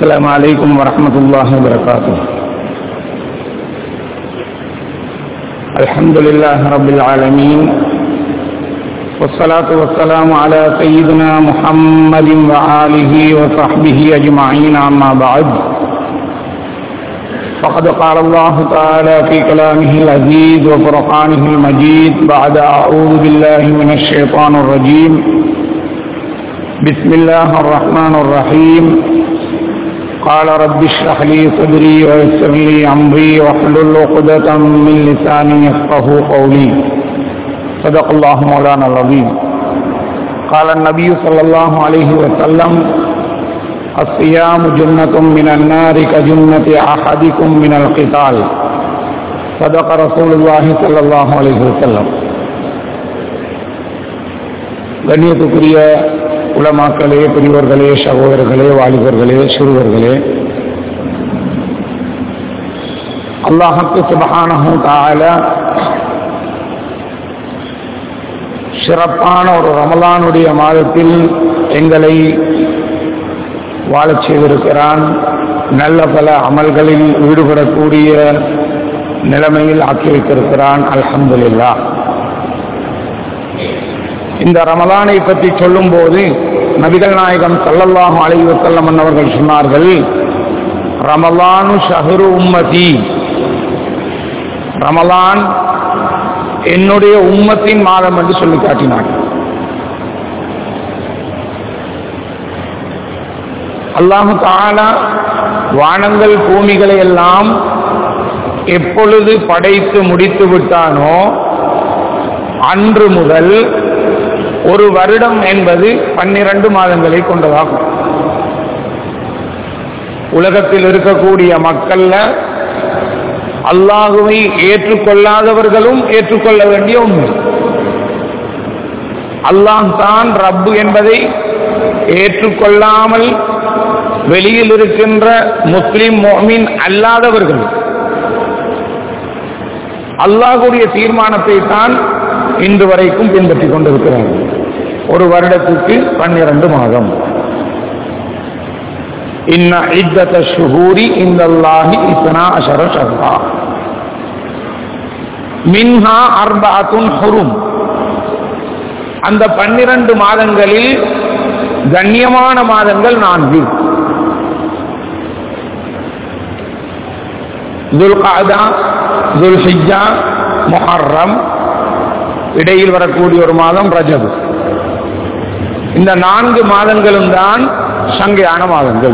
السلام عليكم ورحمة الله وبركاته الحمد لله رب العالمين والصلاة والسلام على سيدنا محمد وآله وصحبه أجمعين أما بعد فقد قال الله تعالى في كلامه العزيز وفرقانه المجيد بعد أعوذ بالله من الشيطان الرجيم بسم الله الرحمن الرحيم قال رب اشرح لي صدري ويسر لي أمري واحلل عقدة من لساني يفقه قولي صدق الله مولانا العظيم قال النبي صلى الله عليه وسلم الصيام جنة من النار كجنة أحدكم من القتال صدق رسول الله صلى الله عليه وسلم கண்ணியத்துக்குரிய உலமாக்களே பெரியவர்களே சகோதரர்களே வாலிபர்களே சிறுவர்களே அல்லாஹுக்கு சுபஹானஹு தால சிறப்பான ஒரு ரமலானுடைய மாதத்தில் எங்களை வாழச் செய்திருக்கிறான் நல்ல பல அமல்களில் ஈடுபடக்கூடிய நிலைமையில் ஆக்கி வைத்திருக்கிறான் அல்ஹம்துலில்லா இந்த ரமலானை பற்றி சொல்லும்போது நபிகள் நாயகம் சல்லல்லாஹு அலைஹி வஸல்லம் அவர்கள் சொன்னார்கள் ரமலானு ஷஹரு உம்மதி ரமலான் என்னுடைய உம்மத்தின் மாதம் என்று சொல்லி காட்டினார் அல்லாஹு தாலா வானங்கள் பூமிகளை எல்லாம் எப்பொழுது படைத்து முடித்து விட்டானோ அன்று முதல் ஒரு வருடம் என்பது பன்னிரண்டு மாதங்களை கொண்டதாகும் உலகத்தில் இருக்கக்கூடிய மக்கள்ல அல்லாஹுவை ஏற்றுக்கொள்ளாதவர்களும் ஏற்றுக்கொள்ள வேண்டிய உண்மை அல்லாஹ் தான் ரப்பு என்பதை ஏற்றுக்கொள்ளாமல் வெளியில் இருக்கின்ற முஸ்லிம் மோமின் அல்லாதவர்கள் அல்லாஹுடைய தீர்மானத்தை தான் இன்று வரைக்கும் பின்பற்றிக் கொண்டிருக்கிறார்கள் ஒரு வருடத்துக்கு பன்னிரண்டு மாதம் இன்ன இத்தத்த ஷுஹூரி இந்தல்லாஹி இஸ்னா அஷர ஷர்ஹா மின்ஹா அர்பாத்துன் ஹுரும் அந்த பன்னிரண்டு மாதங்களில் கண்ணியமான மாதங்கள் நான்கு துல்காதா துல்ஹிஜா முஹர்ரம் இடையில் வரக்கூடிய ஒரு மாதம் ரஜபு இந்த நான்கு மாதங்களும் தான் சங்கையான மாதங்கள்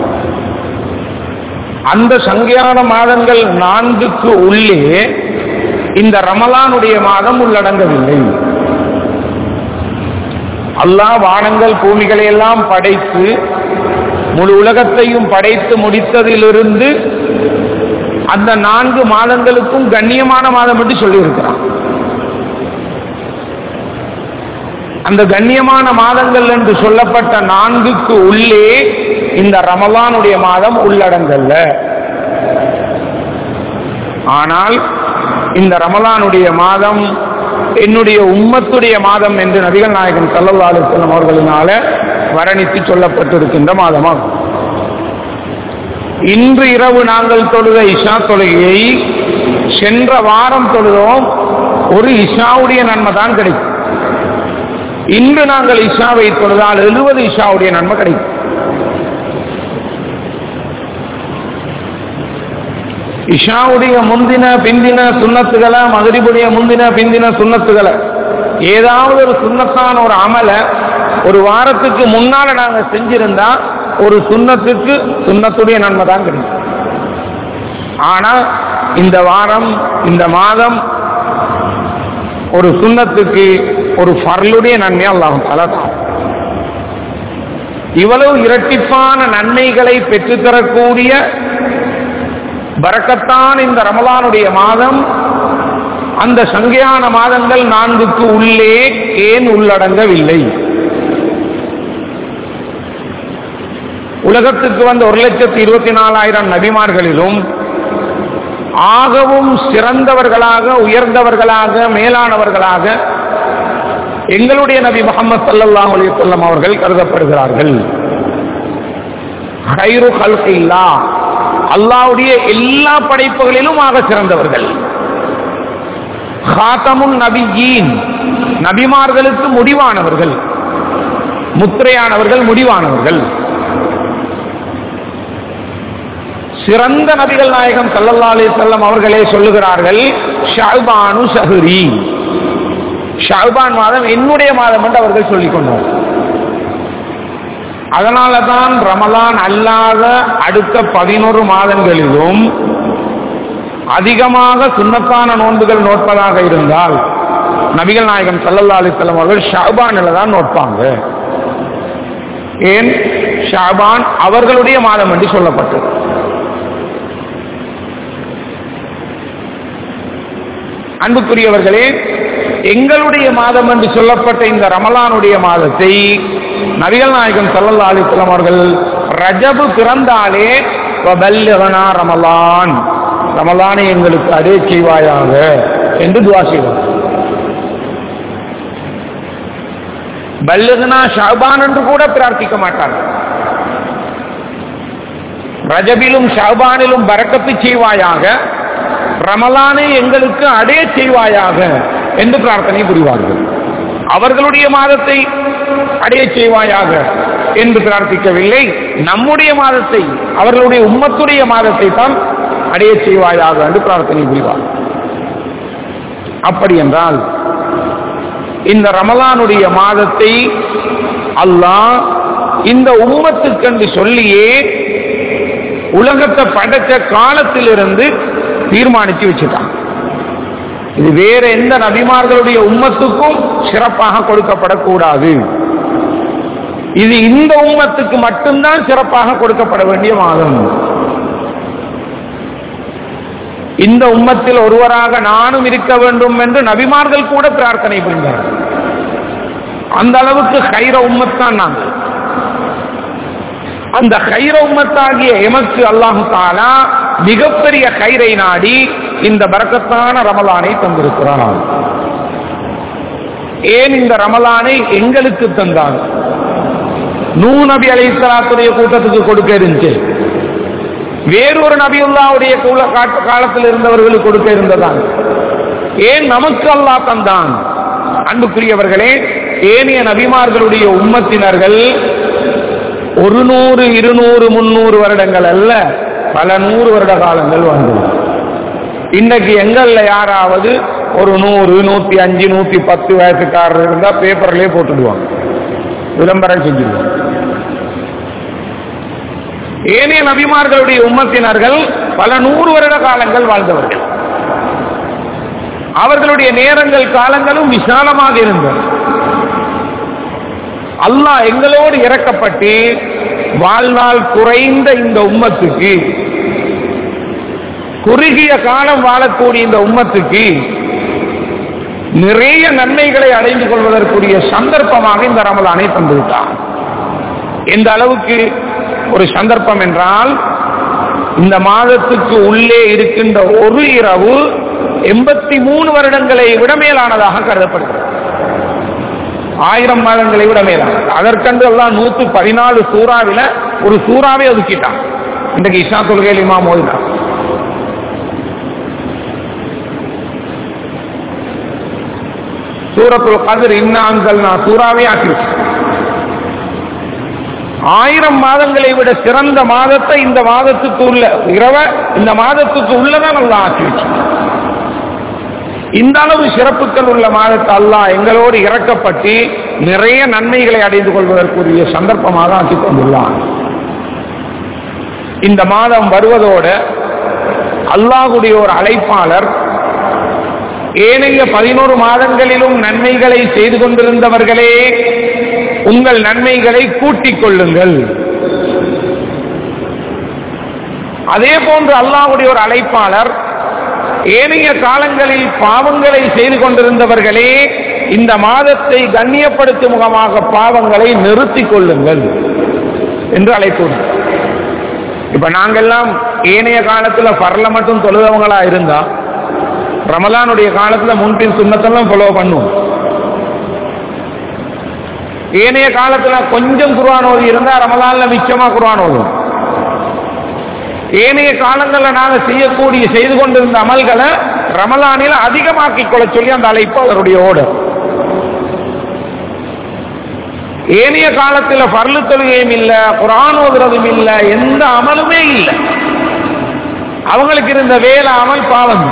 அந்த சங்கையான மாதங்கள் நான்குக்கு உள்ளே இந்த ரமலானுடைய மாதம் உள்ளடங்கவில்லை அல்லாஹ் வானங்கள் பூமிகளை எல்லாம் படைத்து முழு உலகத்தையும் படைத்து முடித்ததிலிருந்து அந்த நான்கு மாதங்களுக்கும் கண்ணியமான மாதம் என்று சொல்லியிருக்கிறான் அந்த கண்ணியமான மாதங்கள் என்று சொல்லப்பட்ட நான்குக்கு உள்ளே இந்த ரமலானுடைய மாதம் உள்ளடங்கல்ல ஆனால் இந்த ரமலானுடைய மாதம் என்னுடைய உம்மத்துடைய மாதம் என்று நபிகள் நாயகன் சல்லல்லா அலுவலம் அவர்களினால வர்ணித்து சொல்லப்பட்டிருக்கின்ற மாதமாகும் இன்று இரவு நாங்கள் தொழுத இஷா தொழுகையை சென்ற வாரம் தொழுதோம் ஒரு இஷாவுடைய நன்மை தான் கிடைக்கும் இன்று நாங்கள் இஷாவை தொழுதால் எழுபது இஷாவுடைய நன்மை கிடைக்கும் இஷாவுடைய முந்தின பிந்தின சுண்ணத்துகளை மகரிபுடைய முந்தின பிந்தின சுண்ணத்துகளை ஏதாவது ஒரு சுண்ணத்தான ஒரு அமலை ஒரு வாரத்துக்கு முன்னால நாங்க செஞ்சிருந்தா ஒரு சுண்ணத்துக்கு சுண்ணத்துடைய நன்மை தான் கிடைக்கும் ஆனா இந்த வாரம் இந்த மாதம் ஒரு சுண்ணத்துக்கு ஒரு ஃபர்லுடைய நன்மை அல்லாஹும் தலதான் இவ்வளவு இரட்டிப்பான நன்மைகளை பெற்றுத்தரக்கூடிய பறக்கத்தான் இந்த ரமலானுடைய மாதம் அந்த சங்கையான மாதங்கள் நான்குக்கு உள்ளே ஏன் உள்ளடங்கவில்லை உலகத்துக்கு வந்த ஒரு லட்சத்தி இருபத்தி நாலாயிரம் நபிமார்களிலும் ஆகவும் சிறந்தவர்களாக உயர்ந்தவர்களாக மேலானவர்களாக எங்களுடைய நபி முகமது சல்லல்லாஹு அலைஹி வஸல்லம் அவர்கள் கருதப்படுகிறார்கள் கைரு கல்கில்லா அல்லாவுடைய எல்லா படைப்புகளிலும் ஆக சிறந்தவர்கள் ஹாத்தமுன் நபியீன் நபிமார்களுக்கு முடிவானவர்கள் முத்திரையானவர்கள் முடிவானவர்கள் சிறந்த நபிகள் நாயகம் சல்லல்லா அலி செல்லம் அவர்களே சொல்லுகிறார்கள் ஷால்பானு சஹுரி ஷால்பான் மாதம் என்னுடைய மாதம் என்று அவர்கள் சொல்லிக் கொண்டார் அதனால தான் ரமலான் அல்லாத அடுத்த பதினோரு மாதங்களிலும் அதிகமாக சுண்ணத்தான நோன்புகள் நோட்பதாக இருந்தால் நபிகள் நாயகம் சல்லல்லா அலிஸ்லாம் அவர்கள் ஷாபானில் தான் நோட்பாங்க ஏன் ஷாபான் அவர்களுடைய மாதம் என்று சொல்லப்பட்டது அன்புக்குரியவர்களே எங்களுடைய மாதம் என்று சொல்லப்பட்ட இந்த ரமலானுடைய மாதத்தை நபிகள் நாயகம் சல்லல்லா அலிஸ்லாம் அவர்கள் ரஜபு பிறந்தாலே வபல்லிகனா ரமலான் ரமலானை எங்களுக்கு அடே செய்வாயாக என்று துவா செய்வார் பல்லுகனா ஷாபான் என்று கூட பிரார்த்திக்க மாட்டார்கள் ரஜபிலும் ஷாபானிலும் பறக்கத்து செய்வாயாக ரமலானை எங்களுக்கு அடே செய்வாயாக என்று பிரார்த்தனை புரிவார்கள் அவர்களுடைய மாதத்தை அடைய செய்வாயாக என்று பிரார்த்திக்கவில்லை நம்முடைய மாதத்தை அவர்களுடைய உம்மத்துடைய மாதத்தை தான் அடைய செய்வாயாக என்று பிரார்த்தனை புரிவார் அப்படி என்றால் இந்த ரமலானுடைய மாதத்தை அல்லாஹ் இந்த உம்மத்துக்கென்று சொல்லியே உலகத்தை படைச்ச காலத்திலிருந்து தீர்மானிச்சு வச்சுட்டான் இது வேற எந்த நபிமார்களுடைய உம்மத்துக்கும் சிறப்பாக கொடுக்கப்படக்கூடாது இது இந்த உம்மத்துக்கு மட்டும்தான் சிறப்பாக கொடுக்கப்பட வேண்டிய மாதம் இந்த உம்மத்தில் ஒருவராக நானும் இருக்க வேண்டும் என்று நபிமார்கள் கூட பிரார்த்தனை புரிந்தார் அந்த அளவுக்கு ஹைர உம்மத்தான் நாங்கள் அந்த ஹைர உம்மத்தாகிய எமக்கு அல்லாஹு தாலா மிகப்பெரிய கயிறை நாடி இந்த பரக்கத்தான ரமலானை தந்திருக்கிறான் ஏன் இந்த ரமலானை எங்களுக்கு தந்தான் நூ நபி அலை இஸ்லாத்துடைய கூட்டத்துக்கு கொடுக்க இருந்துச்சு வேறொரு நபியுல்லாவுடைய காலத்தில் இருந்தவர்களுக்கு கொடுக்க இருந்ததான் ஏன் நமக்கு அல்லாஹ் தந்தான் அன்புக்குரியவர்களே ஏனைய நபிமார்களுடைய உம்மத்தினர்கள் ஒரு நூறு இருநூறு முன்னூறு வருடங்கள் அல்ல பல நூறு வருட காலங்கள் வந்தது இன்னைக்கு எங்கள்ல யாராவது ஒரு நூறு நூத்தி அஞ்சு நூத்தி பத்து வயசுக்காரர் இருந்தா பேப்பர்லயே போட்டுடுவாங்க விளம்பரம் செஞ்சிருவாங்க ஏனைய நபிமார்களுடைய உம்மத்தினர்கள் பல நூறு வருட காலங்கள் வாழ்ந்தவர்கள் அவர்களுடைய நேரங்கள் காலங்களும் விசாலமாக இருந்தது அல்லாஹ் எங்களோடு இறக்கப்பட்டு வாழ்நாள் குறைந்த இந்த உம்மத்துக்கு குறுகிய காலம் வாழக்கூடிய இந்த உம்மத்துக்கு நிறைய நன்மைகளை அடைந்து கொள்வதற்குரிய சந்தர்ப்பமாக இந்த ரமலானை தந்துவிட்டான் எந்த அளவுக்கு ஒரு சந்தர்ப்பம் என்றால் இந்த மாதத்துக்கு உள்ளே இருக்கின்ற ஒரு இரவு எண்பத்தி மூணு வருடங்களை விட மேலானதாக கருதப்படுகிறது ஆயிரம் மாதங்களை விட மேலான அதற்கென்று எல்லாம் நூத்து பதினாலு சூறாவில ஒரு சூறாவே ஒதுக்கிட்டான் இன்றைக்கு இஷா தொழுகையில் இமாம் ஓதினான் சூரத்துல் கதிர் இன்னாங்கள் நான் சூறாவே ஆக்கிருச்சு ஆயிரம் மாதங்களை விட சிறந்த மாதத்தை இந்த மாதத்துக்கு உள்ள இரவ இந்த மாதத்துக்கு உள்ளதான் நல்லா ஆக்கிருச்சு இந்த அளவு சிறப்புகள் உள்ள மாதத்தை அல்லாஹ் எங்களோடு இறக்கப்பட்டு நிறைய நன்மைகளை அடைந்து கொள்வதற்குரிய சந்தர்ப்பமாக ஆக்கி கொண்டுள்ளான் இந்த மாதம் வருவதோட அல்லாஹுடைய ஒரு அழைப்பாளர் ஏனைய பதினோரு மாதங்களிலும் நன்மைகளை செய்து கொண்டிருந்தவர்களே உங்கள் நன்மைகளை கூட்டிக் கொள்ளுங்கள் அதே போன்று அல்லாஹுடைய ஒரு அழைப்பாளர் ஏனைய காலங்களில் பாவங்களை செய்து கொண்டிருந்தவர்களே இந்த மாதத்தை கண்ணியப்படுத்தும் முகமாக பாவங்களை நிறுத்திக் கொள்ளுங்கள் என்று அழைப்பு இப்ப நாங்கெல்லாம் ஏனைய காலத்துல பரல மட்டும் தொழுதவங்களா இருந்தா ரமலானுடைய காலத்துல முன்பின் சுண்ணத்தெல்லாம் ஃபாலோ பண்ணுவோம் ஏனைய காலத்துல கொஞ்சம் குர்ஆன் ஓதி இருந்தா ரமலான்ல மிச்சமா குர்ஆன் ஓதும் ஏனைய காலங்களில் நாங்க செய்யக்கூடிய செய்து கொண்டிருந்த அமல்களை ரமலானில் அதிகமாக்கிக் கொள்ள சொல்லி அந்த அழைப்பு அவருடைய ஓடர் ஏனைய காலத்தில் பர்லு தொழுகையும் இல்ல குரான் ஓதுறதும் இல்ல எந்த அமலுமே இல்லை அவங்களுக்கு இருந்த வேலை அமல் பாவம்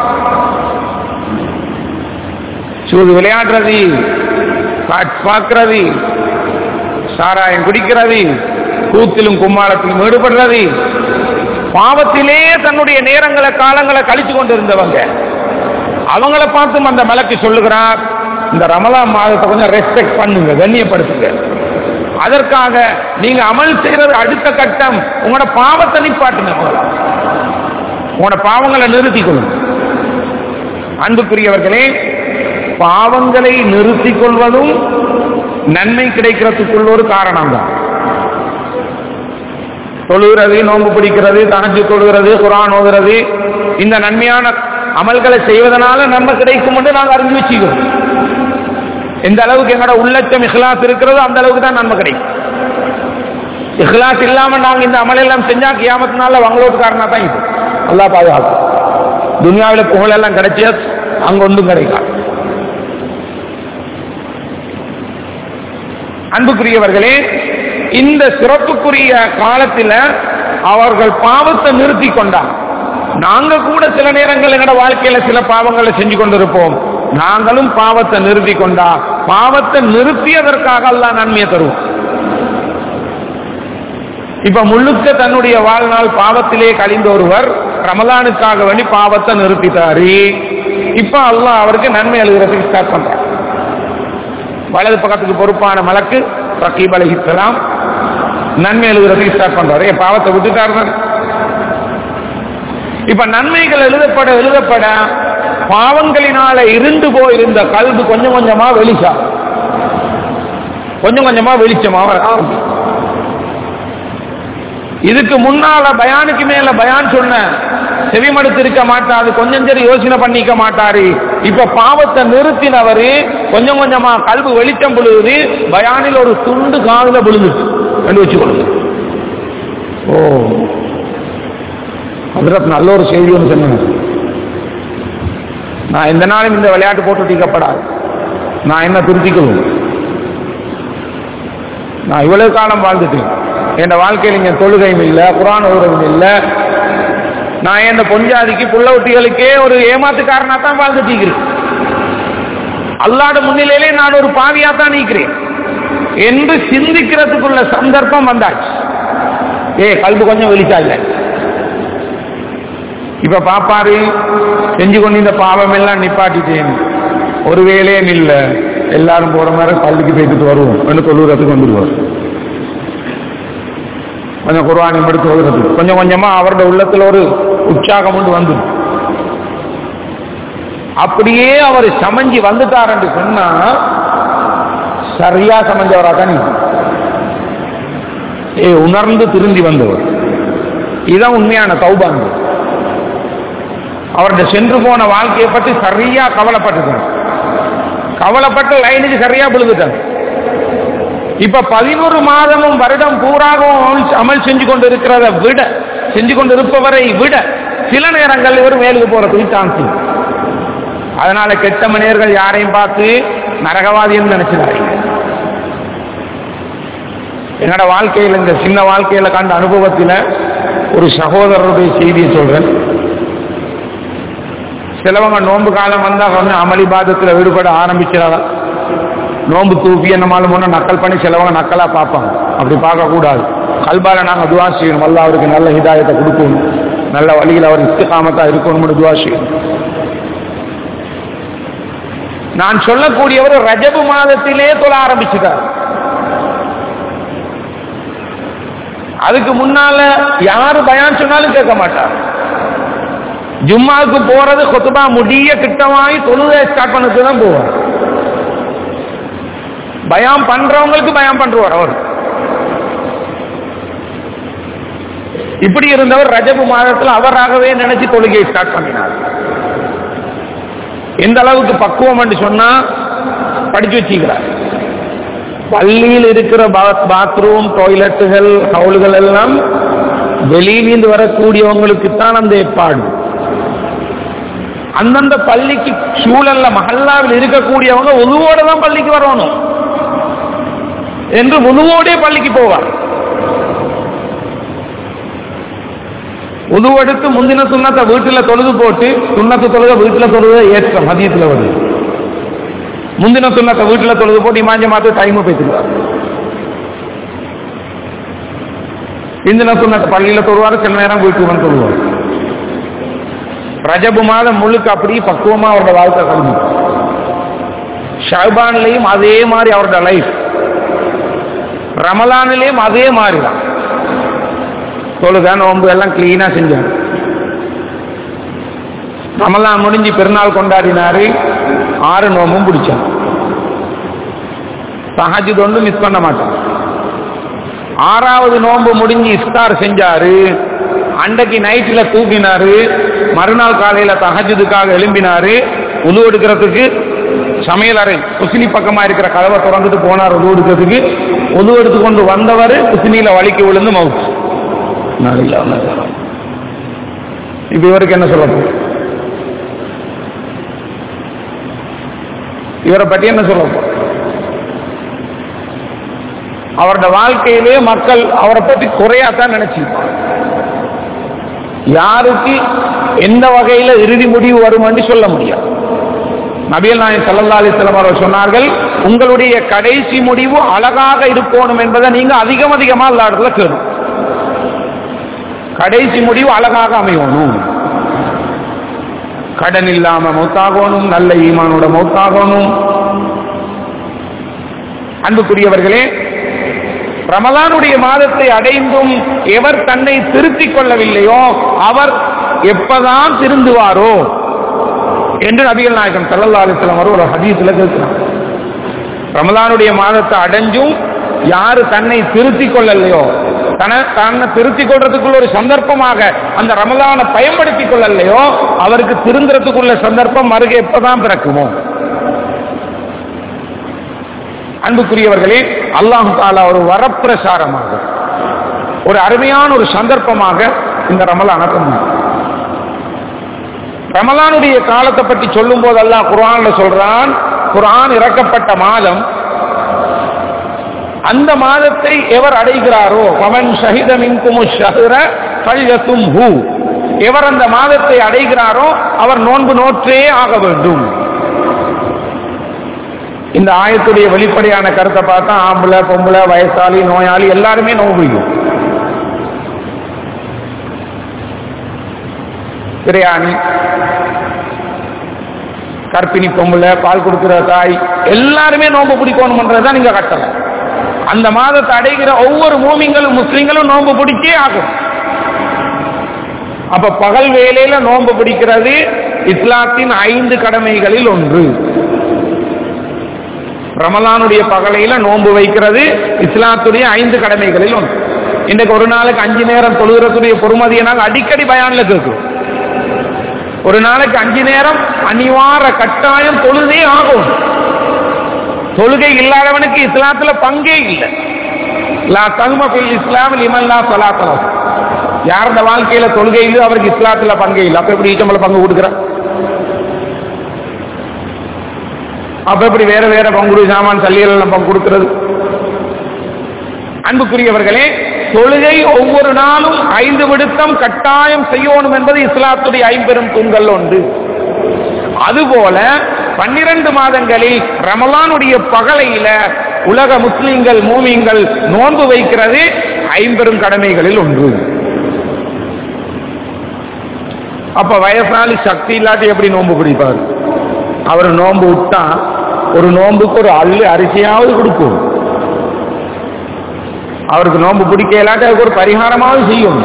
சூது விளையாடுறது பார்க்கிறது சாராயம் குடிக்கிறது கூத்திலும் கும்மாளத்திலும் ஈடுபடுறது பாவத்திலே தன்னுடைய நேரங்களை காலங்களை கழிச்சு கொண்டிருந்தவங்க அவங்கள பார்த்தும் அந்த மலக்கு சொல்லுகிறார் இந்த ரமலா மாதத்தை கொஞ்சம் ரெஸ்பெக்ட் பண்ணுங்க கண்ணியப்படுத்துங்க அதற்காக நீங்க அமல் செய்யறது அடுத்த கட்டம் உங்களோட பாவத்தை நிப்பாட்டுங்க முதல்ல. உங்களோட பாவங்களை நிறுத்திக் கொள்ளுங்க அன்புக்குரியவர்களே பாவங்களை நிறுத்திக் கொள்வதும் நன்மை கிடைக்கிறதுக்குள்ள ஒரு காரணம் தான் தொழுகிறது நோன்பு பிடிக்கிறது தனச்சு தொழுகிறது குரான் ஓதுறது இந்த நன்மையான அமல்களை செய்வதனால நன்மை கிடைக்கும் என்று நாங்கள் அறிஞ்சு வச்சுக்கிறோம் எந்த அளவுக்கு எங்களோட உள்ளச்சம் இஹ்லாஸ் இருக்கிறதோ அந்த அளவுக்கு தான் நன்மை கிடைக்கும் இஹ்லாஸ் இல்லாம நாங்க இந்த அமல் எல்லாம் செஞ்சா கியாமத்தினால வங்களோட்டுக்காரனா தான் இது அல்லா பாதுகாக்கும் துனியாவில் புகழ் எல்லாம் கிடைச்சியா அங்க ஒன்றும் கிடைக்காது அன்புக்குரியவர்களே இந்த சிறப்புக்குரிய காலத்தில் அவர்கள் பாவத்தை நிறுத்தி கொண்டார் நாங்க கூட சில நேரங்கள் எங்களோட வாழ்க்கையில சில பாவங்களை செஞ்சு கொண்டிருப்போம் நாங்களும் பாவத்தை நிறுத்தி கொண்டா பாவத்தை நிறுத்தியதற்காக எல்லாம் நன்மையை தருவோம் இப்ப முழுக்க தன்னுடைய வாழ்நாள் பாவத்திலே கழிந்த ஒருவர் ரமலானுக்காக வேண்டி பாவத்தை நிறுத்திட்டாரு இப்ப அல்லாஹ் அவருக்கு நன்மை எழுதுறதுக்கு ஸ்டார்ட் பண்றார் வலது பக்கத்துக்கு பொறுப்பான மலக்கு ரகீப் அலிஹிஸ்லாம் நன்மை எழுதுறதுக்கு ஸ்டார்ட் பண்றாரு என் பாவத்தை விட்டுட்டாரு தானே. இப்ப நன்மைகள் எழுதப்பட எழுதப்பட பாவங்களினால இருண்டு போயிருந்த கல்வி கொஞ்சம் கொஞ்சமா வெளிச்சா கொஞ்சம் கொஞ்சமா வெளிச்சமாக ஆரம்பிக்கும் இதுக்கு முன்னால பயானுக்கு மேல பயான் சொன்ன செவிமடுத்து இருக்க மாட்டாரு கொஞ்சம் சரி யோசனை பண்ணிக்க மாட்டாரு இப்ப பாவத்தை நிறுத்தினவரு கொஞ்சம் கொஞ்சமா கல்வி வெளிச்சம் விழுகுது பயானில் ஒரு துண்டு காதுல விழுது என்று வச்சுக்கொள்ளுங்க ஓ ஹசரத் நல்ல ஒரு செய்தி ஒன்று சொன்னேன் நான் எந்த நாளும் இந்த விளையாட்டு போட்டு தீக்கப்படாது நான் என்ன திருத்திக்கணும் நான் இவ்வளவு காலம் வாழ்ந்துட்டேன் என் வாழ்க்கையில் இங்க தொழுகையும் இல்லை குரான் ஓதுறதும் இல்லை நான் என் பொஞ்சாதிக்கு புள்ள ஒட்டிகளுக்கே ஒரு ஏமாத்துக்காரனா தான் வாழ்ந்துட்டு இருக்கிறேன் அல்லாட முன்னிலையிலே நான் ஒரு பாவியா தான் நீக்கிறேன் என்று சிந்திக்கிறதுக்குள்ள சந்தர்ப்பம் வந்தாச்சு ஏ கல்வி கொஞ்சம் வெளிச்சா இல்லை இப்ப பாப்பாரு செஞ்சு கொண்டு இந்த பாவம் எல்லாம் நிப்பாட்டிட்டேன் ஒரு வேலையே இல்ல எல்லாரும் போற மாதிரி பள்ளிக்கு போய்த்துட்டு வருவோம் என்று தொழுகிறதுக்கு வந்துடுவார் கொஞ்சம் குர்வானி எடுத்து வருகிறது கொஞ்சம் கொஞ்சமா அவருடைய உள்ளத்துல ஒரு உற்சாகம் உண்டு வந்து அப்படியே அவர் சமைஞ்சு வந்துட்டார் என்று சொன்னா சரியா சமைஞ்சவரா தான் ஏ உணர்ந்து திருந்தி வந்தவர் இதுதான் உண்மையான தௌபாங்க அவருடைய சென்று போன வாழ்க்கையை பற்றி சரியா கவலைப்பட்டுட்டார் கவலைப்பட்டு லைனுக்கு சரியா விழுந்துட்டாங்க இப்ப பதினோரு மாதமும் வருடம் பூராகவும் அமல் அமல் செஞ்சு கொண்டு இருக்கிறத விட செஞ்சு கொண்டு இருப்பவரை விட சில நேரங்கள் இவர் மேலுக்கு போறதுக்கு சான்ஸ் இருக்கு. அதனால கெட்ட மனிதர்கள் யாரையும் பார்த்து நரகவாதின்னு நினைச்சிடாதீங்க என்னோட வாழ்க்கையில் இந்த சின்ன வாழ்க்கையில கண்ட அனுபவத்தில் ஒரு சகோதரருடைய செய்தியை சொல்றேன் சிலவங்க நோன்பு காலம் வந்தா கொஞ்சம் அமளிபாதத்தில் ஈடுபட ஆரம்பிச்சிடாதான் நோன்பு தூக்கி நம்மளால முன்ன நக்கல் பண்ணி சிலவங்க நக்கலா பார்ப்பாங்க அப்படி பார்க்க கூடாது கல்பால நாங்க துவா செய்யணும் அல்ல அவருக்கு நல்ல ஹிதாயத்தை கொடுக்கணும் நல்ல வழியில் அவர் இஸ்திகாமத்தா இருக்கணும்னு துவா செய்யணும் நான் சொல்லக்கூடியவர் ரஜபு மாதத்திலே தொழ ஆரம்பிச்சுட்டார் அதுக்கு முன்னால யாரு பயான் சொன்னாலும் கேட்க மாட்டார் ஜும்மாவுக்கு போறது கொத்துபா முடிய கிட்டமாயி தொழுகை ஸ்டார்ட் பண்ணதுக்கு தான் போவார் பயம் பண்றவங்களுக்கு பயம் பண்றவர் அவர் இப்படி இருந்தவர் ரஜபு மாதத்தில் அவராகவே நினைச்சு தொழுகையை ஸ்டார்ட் பண்ணினார் எந்த அளவுக்கு பக்குவம் என்று சொன்னா படிச்சு வச்சுக்கிறார் பள்ளியில் இருக்கிற பாத்ரூம் டாய்லெட்டுகள் ஹவுல்கள் எல்லாம் வெளியிலிருந்து வரக்கூடியவங்களுக்கு தான் அந்த ஏற்பாடு அந்தந்த பள்ளிக்கு சூழல்ல மஹல்லாவில் இருக்கக்கூடியவங்க உதுவோட தான் பள்ளிக்கு வரணும் என்று உதுவோடே பள்ளிக்கு போவார் உதுவெடுத்து முந்தின சுண்ணத்தை வீட்டுல தொழுது போட்டு சுண்ணத்து தொழுத வீட்டுல தொழுத ஏற்றம் மதியத்துல வருது முந்தின சுண்ணத்தை வீட்டுல தொழுது போட்டு இமாஞ்ச மாத்து டைம் பேசிடுவார் இந்தின சுண்ணத்தை பள்ளியில தொழுவாரு சில நேரம் வீட்டுக்கு வந்து தொழுவார் ரஜபு மாதம் முழுக்க அப்படி பக்குவமா அவரோட வாழ்க்கை கல்வி ஷாபான்லையும் அதே மாதிரி அவரோட லைஃப் ரமலானிலையும் அதே மாதிரி தான் தொழுக நோன்பு எல்லாம் கிளீனா செஞ்சார் ரமலான் முடிஞ்சு பெருநாள் கொண்டாடினாரு ஆறு நோம்பும் பிடிச்சார் சஹஜித் ஒன்று மிஸ் பண்ண மாட்டான் ஆறாவது நோன்பு முடிஞ்சு இஃப்தார் செஞ்சாரு அன்றைக்கு நைட்ல தூக்கினாரு மறுநாள் காலையில தஹஜுதுக்காக எழும்பினாரு உது எடுக்கிறதுக்கு சமையல் அறை குசினி பக்கமா இருக்கிற கதவை திறந்துட்டு போனார் உது எடுக்கிறதுக்கு உது எடுத்து கொண்டு வந்தவர் குசினியில வலிக்கு விழுந்து மவுத் இப்ப இவருக்கு என்ன சொல்ல போறோம் இவரை பற்றி என்ன சொல்ல போறோம் அவரோட வாழ்க்கையிலே மக்கள் அவரை பற்றி குறையாத்தான் நினைச்சிருப்பாங்க யாருக்கு எந்த வகையில இறுதி முடிவு வரும் என்று சொல்ல முடியாது நபியல் நாயன் சல்லா அலிஸ்லாம் அவர்கள் சொன்னார்கள் உங்களுடைய கடைசி முடிவு அழகாக இருக்கணும் என்பதை நீங்க அதிகம் அதிகமா எல்லா இடத்துல கேளும் கடைசி முடிவு அழகாக அமையணும் கடன் இல்லாம மௌத்தாகணும் நல்ல ஈமானோட மௌத்தாகணும் அன்புக்குரியவர்களே ரமலானுடைய மாதத்தை அடைந்தும் எவர் தன்னை திருத்திக் கொள்ளவில்லையோ அவர் எப்பதான் திருந்துவாரோ என்று நபிகள் நாயகம் சல்லல்லா அலிஸ்லாம் ஒரு ஹதீஸ்ல கேட்கிறார் ரமலானுடைய மாதத்தை அடைஞ்சும் யாரு தன்னை திருத்திக் கொள்ளலையோ தன தன்னை திருத்திக் கொள்றதுக்குள்ள ஒரு சந்தர்ப்பமாக அந்த ரமலானை பயன்படுத்திக் கொள்ளலையோ அவருக்கு திருந்துறதுக்குள்ள சந்தர்ப்பம் மருக எப்பதான் பிறக்குமோ அன்புக்குரியவர்களே அல்லாஹு தாலா ஒரு வரப்பிரசாரமாக ஒரு அருமையான ஒரு சந்தர்ப்பமாக இந்த ரமலான தந்தார் ரமலானுடைய காலத்தை பற்றி சொல்லும் போது அல்லாஹ் குரான்ல சொல்றான் குரான் இறக்கப்பட்ட மாதம் அந்த மாதத்தை எவர் அடைகிறாரோ பவன் ஷஹிதமின் குமு ஷஹர ஃபல்யத்தும் ஹூ எவர் அந்த மாதத்தை அடைகிறாரோ அவர் நோன்பு நோற்றே ஆக வேண்டும் இந்த ஆயத்துடைய வெளிப்படையான கருத்தை பார்த்தா ஆம்பளை பொம்பளை வயசாளி நோயாளி எல்லாருமே நோன்பு பிடிக்கும் பிரயாணி கற்பிணி பொம்பளை பால் கொடுக்கிற தாய் எல்லாருமே நோன்பு பிடிக்கணும்ன்றதுதான் நீங்க கட்டளை அந்த மாதத்தை அடைகிற ஒவ்வொரு மூமிங்களும் முஸ்லிம்களும் நோன்பு பிடிச்சே ஆகும் அப்ப பகல் வேலையில நோன்பு பிடிக்கிறது இஸ்லாத்தின் ஐந்து கடமைகளில் ஒன்று ரமலானுடைய பகலையில நோன்பு வைக்கிறது இஸ்லாத்துடைய ஐந்து கடமைகளில் ஒன்று இன்றைக்கு ஒரு நாளைக்கு அஞ்சு நேரம் தொழுகிறதுடைய பொறுமதியை நாங்கள் அடிக்கடி பயான்ல கேட்கிறோம் ஒரு நாளைக்கு அஞ்சு நேரம் அனிவார கட்டாயம் தொழுதே ஆகும் தொழுகை இல்லாதவனுக்கு இஸ்லாத்துல பங்கே இல்லை லா தகுமபில் இஸ்லாம் லிமல்லா சலாத்தலம் யார் இந்த வாழ்க்கையில தொழுகை இல்லை அவருக்கு இஸ்லாத்துல பங்கே இல்லை அப்ப எப்படி ஈச்சம்பள பங்கு கொடுக்குற அப்ப எப்படி வேற வேற பங்குடு சாமான் சல்லியல் பங்கு கொடுக்கிறது அன்புக்குரியவர்களே தொழுகை ஒவ்வொரு நாளும் ஐந்து விடுத்தம் கட்டாயம் செய்யணும் என்பது இஸ்லாத்துடைய ஐம்பெரும் தூண்கள் ஒன்று அதுபோல பன்னிரண்டு மாதங்களில் ரமலானுடைய பகலையில உலக முஸ்லிம்கள் மூமிங்கள் நோன்பு வைக்கிறது ஐம்பெரும் கடமைகளில் ஒன்று அப்ப வயசாளி சக்தி இல்லாட்டி எப்படி நோன்பு பிடிப்பார் அவர் நோன்பு விட்டா ஒரு நோன்புக்கு ஒரு அள்ளு அரிசியாவது கொடுக்கும் அவருக்கு நோன்பு பிடிக்க இல்லாட்டி அதுக்கு ஒரு பரிகாரமாவது செய்யும்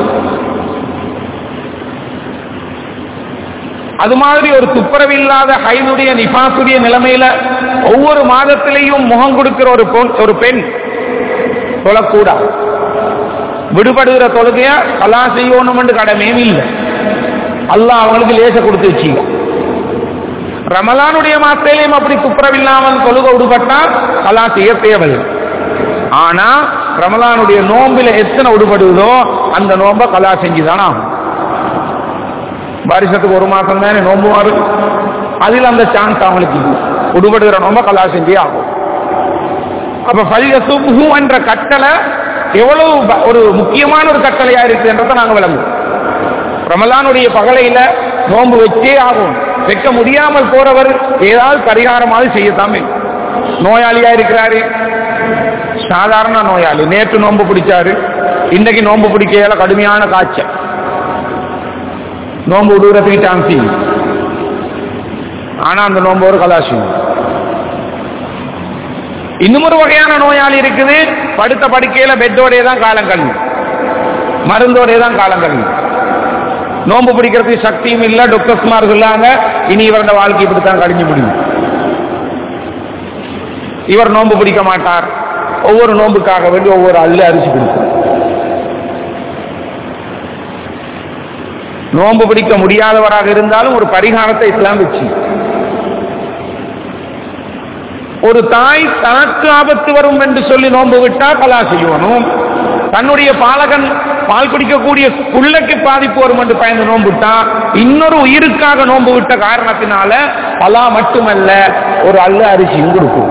அது மாதிரி ஒரு துப்புரவில்லாத ஹைனுடைய நிபாசுடைய நிலைமையில ஒவ்வொரு மாதத்திலையும் முகம் கொடுக்கிற ஒரு பொன்- ஒரு பெண் தொழக்கூடாது விடுபடுகிற தொழுகைய கலா செய்யணும் கடமையும் இல்லை அல்லாஹ் அவங்களுக்கு லேச கொடுத்து வச்சுக்க ரமலானுடைய மாத்திரையிலையும் அப்படி துப்புரவில்லாமல் தொழுக விடுபட்டால் கலா செய்ய தேவையில்லை ஆனா ரமலானுடைய நோம்பில எத்தனை விடுபடுதோ அந்த நோம்ப கலா செஞ்சுதானா ஆகும் வருஷத்துக்கு ஒரு மாசம் தானே நோம்பு வரும் அதில் அந்த சான்ஸ் அவங்களுக்கு இல்லை. விடுபடுகிற நோம்ப கலா செஞ்சே ஆகும் அப்ப பல்க சுபு என்ற கட்டளை எவ்வளவு ப- ஒரு முக்கியமான ஒரு கட்டளையா இருக்குன்றதை நாங்க விளங்குவோம் ரமலானுடைய பகலையில நோன்பு வச்சே ஆகும் வைக்க முடியாமல் போறவர் ஏதாவது பரிகாரமாவது செய்யத்தாமே நோயாளியா இருக்கிறாரு சாதாரண நோயாளி நேற்று நோன்பு பிடிச்சாரு இன்னைக்கு நோன்பு பிடிக்கையால கடுமையான காய்ச்சல் நோன்பு விடுறதுக்கு சான்ஸ் இல்லை. ஆனா அந்த நோன்பு ஒரு கலாசியம் இன்னும் ஒரு வகையான நோயாளி இருக்குது படுத்த படுக்கையில பெட்டோடே தான் காலம் கழிவு மருந்தோடே தான் காலம் கழிவு நோன்பு பிடிக்கிறதுக்கு சக்தியும் இல்ல டாக்டர்ஸ்மார் சொல்லாங்க இனி இவரது வாழ்க்கை இப்படித்தான் கழிஞ்சு முடியும் இவர் நோன்பு பிடிக்க மாட்டார் ஒவ்வொரு நோன்புக்காக வேண்டி ஒவ்வொரு அள்ளு அரிசி பிடிக்கும் நோன்பு பிடிக்க முடியாதவராக இருந்தாலும் ஒரு பரிகாரத்தை இஸ்லாம் வச்சு ஒரு தாய் தனக்கு ஆபத்து வரும் என்று சொல்லி நோன்பு விட்டா கலா செய்யணும் தன்னுடைய பாலகன் பால் குடிக்கக்கூடிய புள்ளைக்கு பாதிப்பு வரும் என்று பயந்து நோன்பு விட்டா இன்னொரு உயிருக்காக நோன்பு விட்ட காரணத்தினால பலா மட்டுமல்ல ஒரு அல்ல அரிசியும் கொடுக்கும்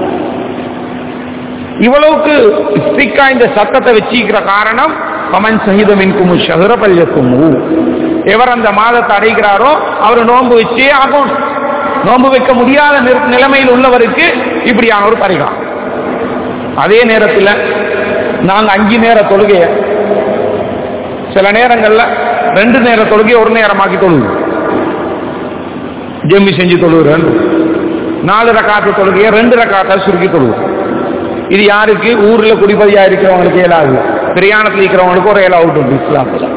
இவ்வளவுக்கு ஸ்ட்ரிக்கா இந்த சத்தத்தை வச்சிக்கிற காரணம் கமன் சகிதமின் குமு ஷஹர பல்யக்குமு எவர் அந்த மாதத்தை அடைகிறாரோ அவர் நோன்பு வச்சே ஆகும் நோன்பு வைக்க முடியாத நிற- நிலைமையில் உள்ளவருக்கு இப்படியான ஒரு பரிகாரம் அதே நேரத்தில் நாங்க அஞ்சு நேர தொழுகைய சில நேரங்கள்ல ரெண்டு நேர தொழுகையை ஒரு நேரமாக்கி தொழுது ஜெம்மி செஞ்சு தொழுகிறேன் நாலு ரக்காத்து தொழுகையை ரெண்டு ரக்காத்தா சுருக்கி தொழுகிறேன் இது யாருக்கு ஊர்ல குடிபதியா இருக்கிறவங்களுக்கு இயலாது பிரயாணத்தில் இருக்கிறவங்களுக்கு ஒரு இயலா அவுட் உண்டு இஸ்லாத்துல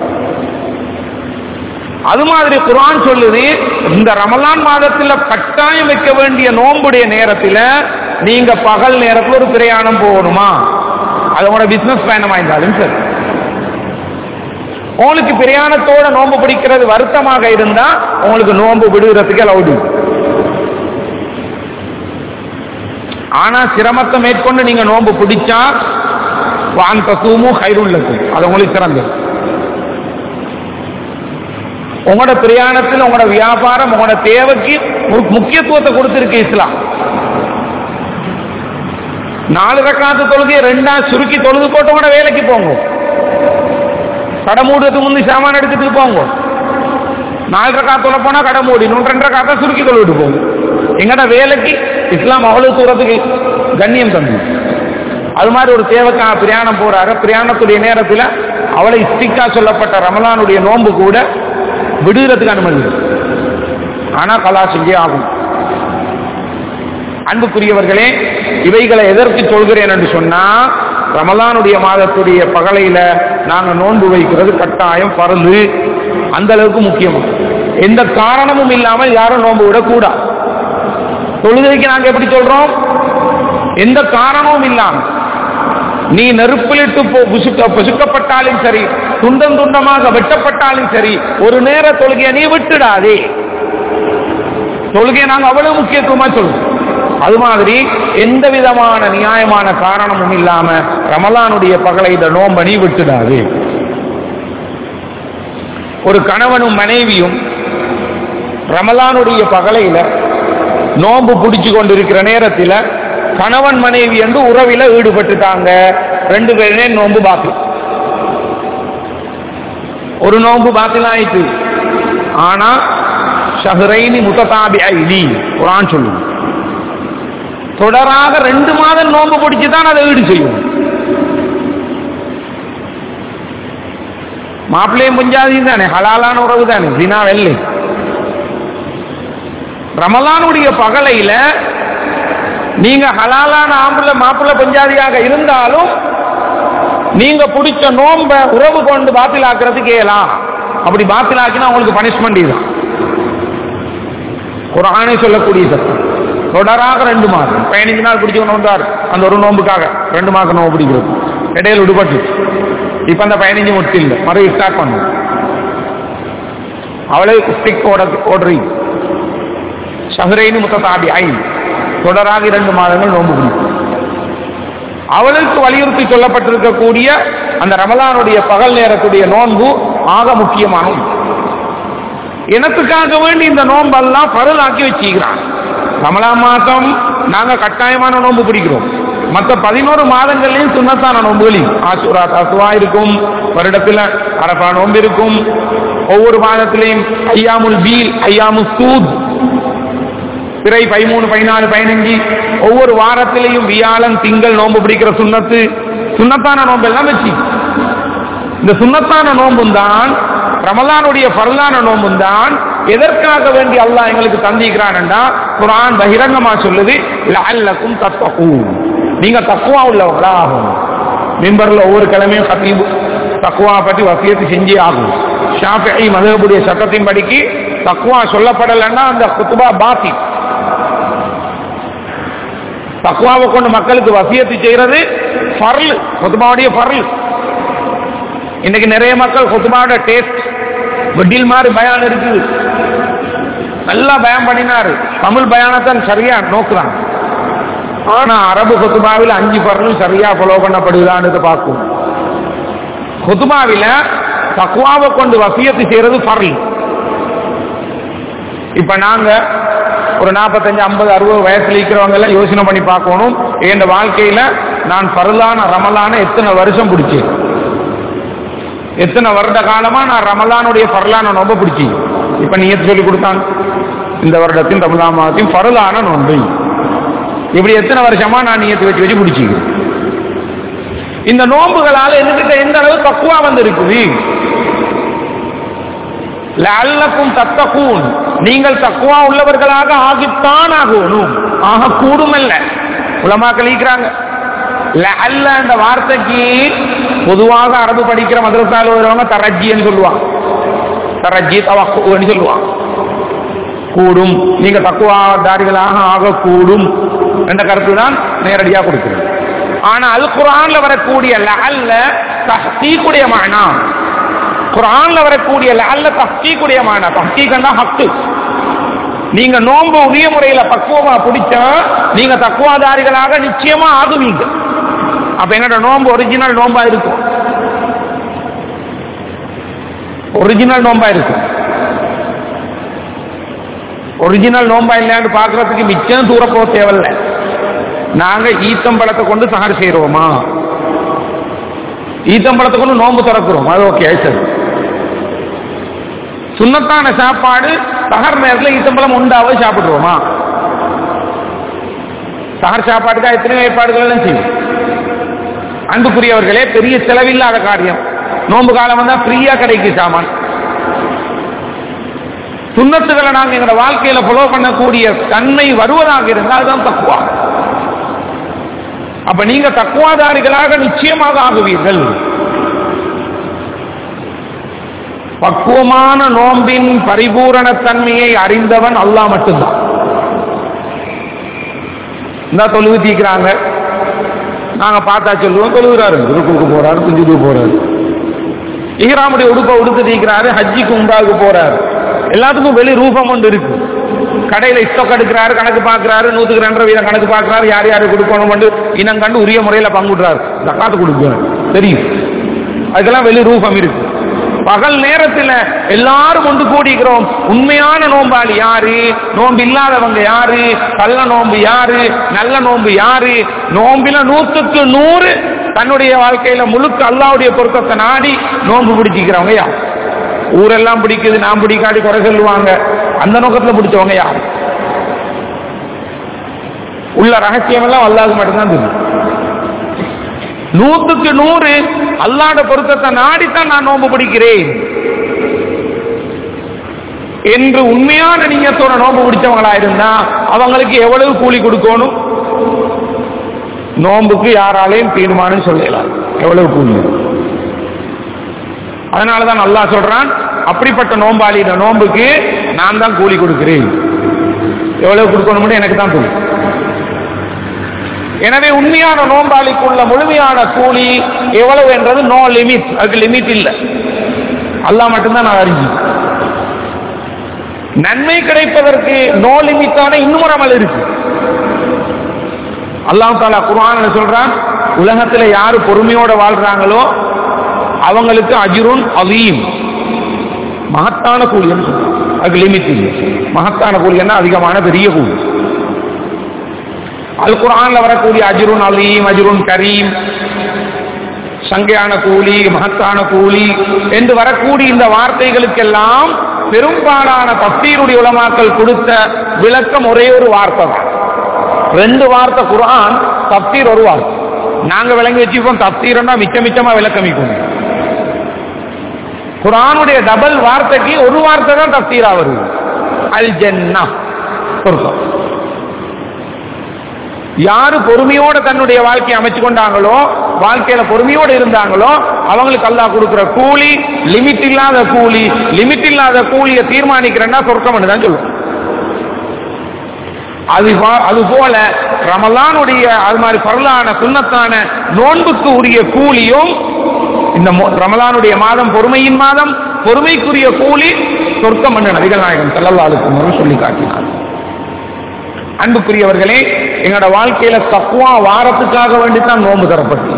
அது மாதிரி குர்ஆன் சொல்லுது இந்த ரமலான் மாதத்துல கட்டாயம் வைக்க வேண்டிய நோன்புடைய நேரத்துல நீங்க பகல் நேரத்துல ஒரு பிரயாணம் போகணுமா அது உங்களோட பிசினஸ் பயணமா இருந்தாலும் சரி உங்களுக்கு பிரயாணத்தோட நோன்பு பிடிக்கிறது வருத்தமாக இருந்தா உங்களுக்கு நோன்பு விடுகிறதுக்கு அலவுடு ஆனா சிரமத்தை மேற்கொண்டு நீங்க நோன்பு பிடிச்சா வான் தத்துவமும் ஹைருள்ளது அது உங்களுக்கு சிறந்தது உங்களோட பிரயாணத்தில் உங்களோட வியாபாரம் உங்களோட தேவைக்கு ஒரு முக்கியத்துவத்தை கொடுத்திருக்கு இஸ்லாம் நாலு ரக்காத்து தொழுகையை ரெண்டா சுருக்கி தொழுது போட்டு உங்களோட வேலைக்கு போங்க கடை மூடுறதுக்கு முந்தி சாமான் எடுக்கிறதுக்கு போங்க நாலு ரக்கா தொலை போனா கடை மூடி நூற்றி ரெண்டு ரக்காத்தா சுருக்கி தொழுவிட்டு போங்க எங்கட வேலைக்கு இஸ்லாம் அவ்வளவு தூரத்துக்கு கண்ணியம் தந்து அது மாதிரி ஒரு தேவைக்கான பிரயாணம் போறாரு பிரயாணத்துடைய நேரத்தில் அவளை இஸ்டிக்கா சொல்லப்பட்ட ரமலானுடைய நோன்பு கூட விடுகிறதுக்கு அனுமதி இருக்கு. ஆனா கலா செஞ்சே ஆகும் அன்புக்குரியவர்களே இவைகளை எதற்கு சொல்கிறேன் என்று சொன்னா ரமலானுடைய மாதத்துடைய பகலையில நாங்க நோன்பு வைக்கிறது கட்டாயம் பறந்து அந்த அளவுக்கு முக்கியம் எந்த காரணமும் இல்லாமல் யாரும் நோன்பு விடக்கூடாது தொழுகைக்கு நாங்க எப்படி சொல்றோம் எந்த காரணமும் இல்லாமல் நீ நெருப்பிலிட்டு போ- புசுக்க புசுக்கப்பட்டாலும் சரி துண்டம் துண்டமாக வெட்டப்பட்டாலும் சரி ஒரு நேர தொழுகையை நீ விட்டுடாதே தொழுகையை நாங்க அவ்வளவு முக்கியத்துவமா சொல்றோம் அது மாதிரி எந்த விதமான நியாயமான காரணமும் இல்லாம ரமலானுடைய பகலை இந்த நோம்ப நீ விட்டுடாது ஒரு கணவனும் மனைவியும் ரமலானுடைய பகலையில நோன்பு பிடிச்சு கொண்டிருக்கிற நேரத்தில் கணவன் மனைவி என்று உறவில ஈடுபட்டுட்டாங்க ரெண்டு பேருமே நோன்பு பாத்து ஒரு நோன்பு பாத்திலாயிட்டு ஆனா ஷஹரைனி முத்ததாபி ஐடி குரான் சொல்லுங்க தொடராக ரெண்டு மாதம் நோன்பு பிடிச்சு தான் அதை ஈடு செய்யும் மாப்பிள்ளையும் புஞ்சாதியும் தானே ஹலாலான உறவு தானே தினா வெள்ளை ரமலானுடைய பகலையில நீங்க ஹலாலான ஆம்பளை மாப்பிள்ளை பஞ்சாதியாக இருந்தாலும் நீங்க பிடிச்ச நோம்ப உறவு கொண்டு பாத்திலாக்குறதுக்கு இயலாம் அப்படி பாத்திலாக்கினா உங்களுக்கு பனிஷ்மெண்ட் இதுதான் குரானே சொல்லக்கூடிய சட்டம் தொடராக ரெண்டு மாதம் பதினஞ்சு நாள் பிடிச்சவங்க வந்தார் அந்த ஒரு நோம்புக்காக ரெண்டு மாதம் நோம்பு பிடிக்கிறது இடையில விடுபட்டு இப்ப அந்த பதினஞ்சு முட்டு இல்லை மறுபடியும் ஸ்டார்ட் பண்ணும் அவளே ஸ்டிக் ஓட ஓடுறீங்க ஷஹரைனு முத்தத்தாபி ஐன் தொடராக இரண்டு மாதங்கள் நோன்பு பிடிக்கும் அவளுக்கு வலியுறுத்தி சொல்லப்பட்டிருக்கக்கூடிய அந்த ரமலானுடைய பகல் நேரத்துடைய நோன்பு ஆக முக்கியமான ஒன்று. இனத்துக்காக வேண்டி இந்த நோன்பெல்லாம் பரல் ஆக்கி வச்சுக்கிறான் ரமலான் மாதம் நாங்க கட்டாயமான நோன்பு பிடிக்கிறோம் மற்ற பதினோரு மாதங்கள்லயும் சுண்ணத்தான நோன்புகளையும் ஆசுரா தசுவா இருக்கும் வருடத்துல அரபா நோன்பு இருக்கும் ஒவ்வொரு மாதத்திலையும் ஐயாமுல் பீல் ஐயாமு சூத் பிறை பதிமூணு பதினாலு பதினஞ்சு ஒவ்வொரு வாரத்திலையும் வியாழன் திங்கள் நோன்பு பிடிக்கிற சுண்ணத்து சுண்ணத்தான நோன்பு எல்லாம் வச்சு இந்த சுண்ணத்தான நோன்பும் தான் ரமலானுடைய பரலான நோன்பும் தான் எதற்காக வேண்டி அல்லாஹ் எங்களுக்கு தந்திக்கிறான்டா குரான் பகிரங்கமா சொல்லுது லஅல்லக்கும் தத்தகும் நீங்க தக்குவா உள்ளவங்களா ஆகும் மிம்பர்ல ஒவ்வொரு கிழமையும் கத்தீபு தக்குவா பற்றி வசியத்து செஞ்சே ஆகும் ஷாஃபி மதகுடைய சட்டத்தின் படிக்கு தக்குவா சொல்லப்படலைன்னா அந்த குத்துபா பாத்தி தக்குவாவை கொண்டு மக்களுக்கு வசியத்து செய்யறது ஃபர்ல் குத்துபாவுடைய ஃபர்ல் இன்னைக்கு நிறைய மக்கள் குத்துபாவோட டேஸ்ட் வெட்டில் மாதிரி பயான் இருக்குது நல்லா பயம் பண்ணினாரு தமிழ் பயானத்தான் சரியா நோக்குறான் ஆனா அரபு குத்துபாவில் அஞ்சு பரலும் சரியா ஃபாலோ பண்ணப்படுதான்னு பார்க்கும் குத்துபாவில தக்குவாவை கொண்டு வசியத்து செய்யறது ஃபர்ல் இப்ப நாங்க ஒரு நாற்பத்தஞ்சு ஐம்பது அறுபது வயசுல இருக்கிறவங்க எல்லாம் யோசனை பண்ணி பார்க்கணும் என் வாழ்க்கையில நான் பரலான ரமலான எத்தனை வருஷம் பிடிச்சேன் எத்தனை வருட காலமா நான் ரமலானுடைய பரலான நோம்ப பிடிச்சி இப்ப நீ சொல்லி கொடுத்தான் இந்த வருடத்தின் ரமலான் மாதத்தின் பரலான நோன்பை இப்படி எத்தனை வருஷமா நான் நியத்து வச்சு வச்சு பிடிச்சிக்கிறேன் இந்த நோன்புகளால என்கிட்ட எந்த அளவு தக்குவா வந்து இருக்குது லல்லக்கும் தத்தகூன் நீங்கள் தக்குவா உள்ளவர்களாக ஆகித்தான் ஆகணும் ஆகக்கூடும் அல்ல உலமாக்கள் ஈக்கிறாங்க லஅல்ல அந்த வார்த்தைக்கு பொதுவாக அரபு படிக்கிற மதரசால வருவாங்க தரஜின்னு சொல்லுவாங்க தரஜி தவக்குன்னு சொல்லுவாங்க கூடும் நீங்க தக்குவாதாரிகளாக ஆகக்கூடும் என்ற கருத்து தான் நேரடியாக கொடுக்கிறது ஆனா அல் குரான்ல வரக்கூடிய லஅல்ல தஹ்கீக்குடைய மானா குரான்ல வரக்கூடிய லஅல்ல தஹ்கீக்குடைய மானா தஹ்கீக்கண்டா ஹக்கு நீங்க நோன்பு உரிய முறையில பக்குவமா பிடிச்சா நீங்க தக்குவாதாரிகளாக நிச்சயமா ஆகுவீங்க அப்ப எங்கட நோன்பு ஒரிஜினல் நோன்பா இருக்கும் ஒரிஜினல் நோன்பா இருக்கும் ஒரிஜினல் நோன்பா இல்லையான்னு பாக்குறதுக்கு மிச்சம் தூர போக தேவையில்ல நாங்க ஈத்தம்பழத்தை கொண்டு சகர் செய்யறோமா ஈத்தம்பழத்தை கொண்டு நோன்பு திறக்கிறோம் அது ஓகே சரி சுண்ணத்தான சாப்பாடு சகர் நேரத்தில் ஈத்தம்பழம் உண்டாவே சாப்பிடுவோமா சகர் சாப்பாட்டுக்கு எத்தனை ஏற்பாடுகள் எல்லாம் செய்யும் அன்புக்குரியவர்களே பெரிய செலவில்லாத காரியம் நோன்பு காலம் வந்தா ஃப்ரீயா கிடைக்கும் சாமான் சுண்ணத்துகளை நாங்க எங்களோட வாழ்க்கையில ஃபாலோ பண்ணக்கூடிய தன்மை வருவதாக இருந்தால் அதுதான் தக்குவா அப்ப நீங்க தக்குவாதாரிகளாக நிச்சயமாக ஆகுவீர்கள் பக்குவமான நோம்பின் பரிபூரண தன்மையை அறிந்தவன் அல்லாஹ் மட்டும்தான் இந்த தொழுவு தீக்கிறாங்க நாங்க பார்த்தா சொல்லுவோம் தொழுகிறாரு ருக்குக்கு போறாரு குஞ்சுக்கு போறாரு இஹ்ராமுடைய உடுப்பை உடுத்து தீக்கிறாரு ஹஜ்ஜிக்கு உண்டாவுக்கு போறாரு எல்லாத்துக்கும் வெளி ரூபம் ஒன்று இருக்கு கடையில ஸ்டாக் எடுக்கிறாரு கணக்கு பார்க்கிறாரு நூத்துக்கு ரெண்டரை வீதம் கணக்கு பார்க்கிறாரு யார் யாரு கொடுக்கணும் இனம் கண்டு உரிய முறையில பங்குடுறாரு ஜக்காத்து கொடுக்கணும் தெரியும் அதுக்கெல்லாம் வெளி ரூபம் இருக்கு பகல் நேரத்தில் எல்லாரும் ஒன்று கூடிக்கிறோம் உண்மையான நோம்பாளி யாரு நோன்பு இல்லாதவங்க யாரு கள்ள நோன்பு யாரு நல்ல நோன்பு யாரு நோம்பில நூத்துக்கு நூறு தன்னுடைய வாழ்க்கையில முழுக்க அல்லாவுடைய பொருத்தத்தை நாடி நோன்பு பிடிச்சிக்கிறவங்க யார் ஊரெல்லாம் பிடிக்குது நான் பிடிக்காடி குறை சொல்லுவாங்க அந்த நோக்கத்துல பிடிச்சவங்க யார் உள்ள ரகசியம் எல்லாம் அல்லாது மட்டும்தான் தெரியும் நூத்துக்கு நூறு அல்லாட பொருத்தத்தை நாடித்தான் நான் நோன்பு பிடிக்கிறேன் என்று உண்மையான நீயத்தோட நோன்பு பிடிச்சவங்களா இருந்தா அவங்களுக்கு எவ்வளவு கூலி கொடுக்கணும் நோன்புக்கு யாராலையும் தீர்மானம் சொல்லலாம் எவ்வளவு கூலி அதனாலதான் நல்லா சொல்றான் அப்படிப்பட்ட நோம்பாளியிட நோன்புக்கு நான் தான் கூலி கொடுக்கிறேன் எவ்வளவு கொடுக்கணும்னு எனக்கு தான் தெரியும் எனவே உண்மையான நோம்பாளிக்குள்ள முழுமையான கூலி எவ்வளவு என்றது நோ லிமிட் அதுக்கு லிமிட் இல்லை அல்லாஹ் மட்டும்தான் நான் அறிஞ்சு நன்மை கிடைப்பதற்கு நோ லிமிட்டான இன்னும் ஒரு அமல் இருக்கு அல்லாஹ் தாலா குர்ஆன்ல சொல்றான் உலகத்துல யாரு பொறுமையோட வாழ்றாங்களோ அவங்களுக்கு அஜிருன் அலீம் மகத்தான கூலின்னு சொல்றாங்க அதுக்கு லிமிட் இல்லை மகத்தான கூலின்னா அதிகமான பெரிய கூலி அல் குரான்ல வரக்கூடிய அஜிருன் அலீம் அஜிருன் கரீம் சங்கையான கூலி மகத்தான கூலி என்று வரக்கூடிய இந்த வார்த்தைகளுக்கெல்லாம் பெரும்பாலான தப்தீருடைய உலமாக்கள் கொடுத்த விளக்கம் ஒரே ஒரு வார்த்தை தான் ரெண்டு வார்த்தை குரான் தப்தீர் ஒரு வார்த்தை நாங்க விளங்கி வச்சுப்போம் தப்தீர்னா மிச்ச மிச்சமா விளக்கமிக்கும் குரானுடைய டபுள் வார்த்தைக்கு ஒரு வார்த்தை தான் தப்தீரா வருது அல் ஜன்னா சொர்க்கம் யாரு பொறுமையோட தன்னுடைய வாழ்க்கையை அமைச்சு கொண்டாங்களோ வாழ்க்கையில பொறுமையோட இருந்தாங்களோ அவங்களுக்கு அல்லாஹ் கொடுக்கிற கூலி லிமிட் இல்லாத கூலி லிமிட் இல்லாத கூலியை தீர்மானிக்கிறேன்னா சொர்க்கம் தான் சொல்லுவோம் அது பா- அது போல ரமலானுடைய அது மாதிரி பரலான சுண்ணத்தான நோன்புக்கு உரிய கூலியும் இந்த மொ- ரமலானுடைய மாதம் பொறுமையின் மாதம் பொறுமைக்குரிய கூலி சொர்க்கம் என்று நபிகள் நாயகம் செல்லல்லாளுக்கு சொல்லி காட்டினார் அன்புக்குரியவர்களே எங்களோட வாழ்க்கையில தக்குவா வாரத்துக்காக வேண்டித்தான் நோன்பு தரப்பட்டு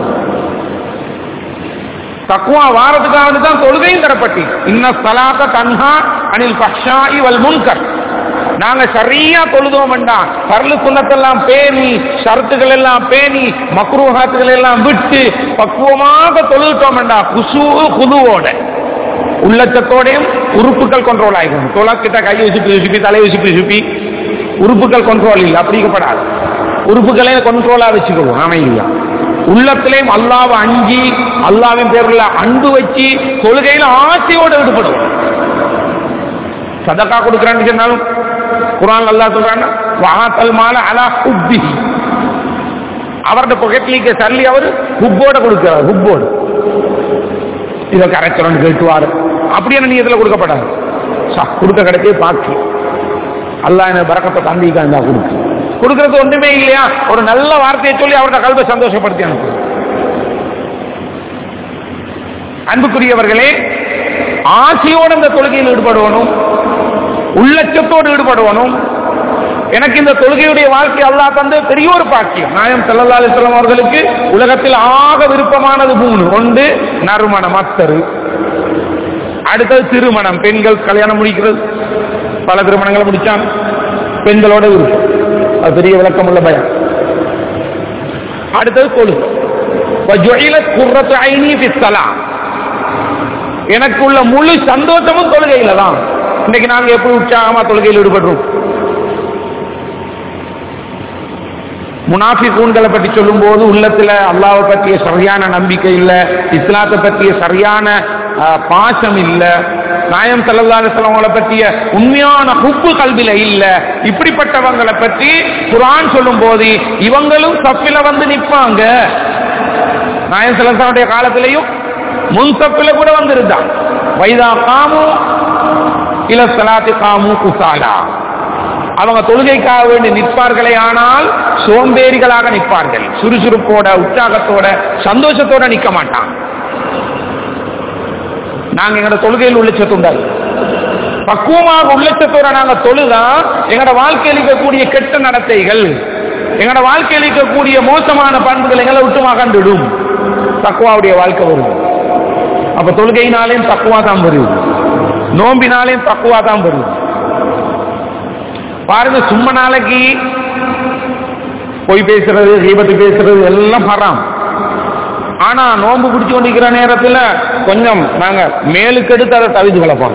தக்குவா வாரத்துக்காக வேண்டி தான் தொழுகையும் தரப்பட்டு இன்ன சலாத்த தன்ஹா அனில் பக்ஷாயி வல் முன்கர் நாங்க சரியா தொழுதோம் வேண்டாம் பரலு சுண்ணத்தெல்லாம் பேணி ஷரத்துகள் எல்லாம் பேணி மக்ரூஹாத்துகள் எல்லாம் விட்டு பக்குவமாக தொழுதுட்டோம் வேண்டாம் குசு குதுவோட உள்ளச்சத்தோடையும் உறுப்புகள் கண்ட்ரோல் ஆகிடும் தொலைக்கிட்ட கையை சுப்பி சுப்பி தலையை சுப்பி சுப்பி உறுப்புகள் கண்ட்ரோல் இல்லை அப்படிக்கப்படாது உறுப்புகளே கண்ட்ரோலா வச்சுக்கணும் அமைதியா உள்ளத்திலையும் அல்லாவை அஞ்சி அல்லாவின் பேர்ல அன்பு வச்சு தொழுகையில ஆசையோட ஈடுபடும் சதக்கா கொடுக்குறான்னு சொன்னாலும் குரான் அல்லா சொல்றாங்க வாத்தல் மால அலா ஹுப்பி அவரோட பொக்கெட்லிக்கு சல்லி அவர் ஹுப்போட கொடுக்கிறார் ஹுப்போடு இதை கரைச்சலன்னு கேட்டுவார் அப்படியான நீயத்தில் கொடுக்கப்படாது சா, கொடுக்க கிடைக்கே பாக்கி அல்லாஹ் என்ன பறக்கத்தை தந்திக்கா இருந்தா கொடுக்கு கொடுக்கறது ஒன்றுமே இல்லையா ஒரு நல்ல வார்த்தையை சொல்லி அவரோட கல்வை சந்தோஷப்படுத்தி அனுப்பு அன்புக்குரியவர்களே ஆசையோடு இந்த தொழுகையில் ஈடுபடுவனும் உள்ளச்சத்தோடு ஈடுபடுவனும் எனக்கு இந்த தொழுகையுடைய வாழ்க்கை அல்லாஹ் தந்து பெரிய ஒரு பாக்கியம் நாயம் சல்லல்லா அலிஸ்லாம் அவர்களுக்கு உலகத்தில் ஆக விருப்பமானது மூணு ஒன்று நறுமணம் அத்தரு அடுத்தது திருமணம் பெண்கள் கல்யாணம் முடிக்கிறது பல திருமணங்களை முடிச்சாங்க பெண்களோட விருப்பம் அது பெரிய விளக்கம் உள்ள பயம் அடுத்தது தொழுகை وَجُعِلَتْ قُرَّةُ عَيْنِي فِي الصَّلَاةِ எனக்குள்ள முழு சந்தோஷமும் தொழுகையில தான் இன்னைக்கு நாங்க எப்படி உற்சாகமா தொழுகையில் ஈடுபடுறோம் முனாஃபிகூன்களை பற்றி சொல்லும்போது உள்ளத்துல அல்லாஹ்வை பற்றிய சரியான நம்பிக்கை இல்ல இஸ்லாத்தை பற்றிய சரியான ஆஹ், பாசம் இல்ல நாயம் சல்லல்லாஹு அலைஹி வஸல்லம் அவங்களை பற்றிய உண்மையான ஹுப்பு கல்வில இல்ல இப்படிப்பட்டவங்களை பற்றி குர்ஆன் சொல்லும்போது இவங்களும் சப்பில வந்து நிப்பாங்க நாயம் சல்லல்லாஹுடைய காலத்திலையும் முன் சப்பில கூட வந்திருந்தான் வைதா காமு இல சலாத்தி காமு குசாலா அவங்க தொழுகைக்காக வேண்டி நிற்பார்களே ஆனால் சோம்பேறிகளாக நிற்பார்கள் சுறுசுறுப்போட உற்சாகத்தோட சந்தோஷத்தோட நிற்க மாட்டான் நாங்க எங்களோட தொழுகையில் உள்ளச்சத்துண்டால் பக்குவமாக உள்ளச்சத்தோட நாங்க தொழுதா எங்களோட வாழ்க்கையில் இருக்கக்கூடிய கெட்ட நடத்தைகள் எங்களோட வாழ்க்கையில் இருக்கக்கூடிய மோசமான பண்புகள் எங்களை விட்டு மகண்டிடும் தக்குவாவுடைய வாழ்க்கை வரும் அப்ப தொழுகையினாலேயும் தக்குவா தான் வருது நோம்பினாலேயும் தக்குவா தான் வருது பாருங்க சும்மா நாளைக்கு பொய் பேசுறது தீபத்து பேசுறது எல்லாம் ஹராம் ஆனா நோன்பு பிடிச்சு கொண்டிருக்கிற நேரத்துல கொஞ்சம் நாங்க மேலுக்கு எடுத்து அதை தவித்து கிளப்போம்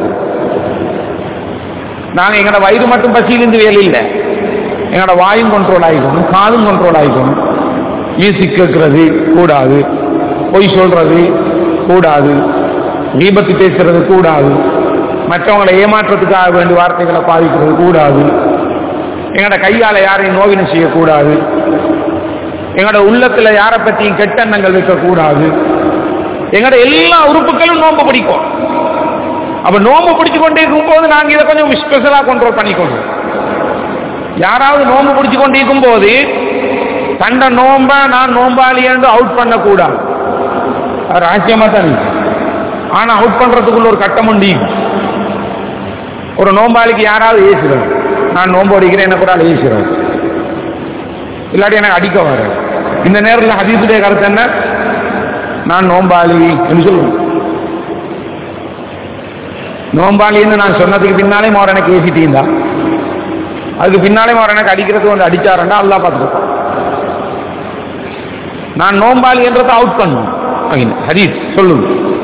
நாங்க எங்களோட வயிறு மட்டும் பசியிலிருந்து வேலை இல்லை எங்களோட வாயும் கண்ட்ரோல் ஆகிக்கணும் காதும் கண்ட்ரோல் ஆகிக்கணும் மியூசிக் கேட்கறது கூடாது பொய் சொல்றது கூடாது தீபத்து பேசுறது கூடாது மற்றவங்களை ஏமாற்றத்துக்காக வேண்டிய வார்த்தைகளை பாதிக்கிறது கூடாது எங்களோட கையால யாரையும் நோவினை செய்யக்கூடாது எங்களோட உள்ளத்துல யாரை பற்றியும் கெட்டெண்ணங்கள் வைக்கக்கூடாது எங்களோட எல்லா உறுப்புகளும் நோன்பு பிடிக்கும் அப்ப நோன்பு பிடிச்சு கொண்டே இருக்கும்போது நாங்க இதை கொஞ்சம் ஸ்பெஷலா கண்ட்ரோல் பண்ணிக்கணும் யாராவது நோன்பு பிடிச்சு கொண்டு இருக்கும்போது தண்ட நோம்ப நான் நோம்பாளி என்று அவுட் பண்ணக்கூடாது அது ரகசியமா தான் இருக்கு. ஆனா அவுட் பண்றதுக்குள்ள ஒரு கட்டம் உண்டு ஒரு நோம்பாளிக்கு யாராவது ஏசுறது நான் நோன்பு அடிக்கிறேன் என்ன கூட ஏசுறது இல்லாட்டி எனக்கு அடிக்க வர இந்த நேரத்தில் ஹதீஸுடைய கருத்து என்ன நான் நோம்பாளி என்று சொல்லுவேன் நோம்பாளின்னு நான் சொன்னதுக்கு பின்னாலே மோர் எனக்கு ஏசிட்டீங்களா அதுக்கு பின்னாலே மோர் எனக்கு அடிக்கிறதுக்கு வந்து அடிச்சாரண்டா அல்லா பார்த்துக்கோ நான் நோம்பாளி என்றதை அவுட் பண்ணும் ஹதீஸ் சொல்லுங்க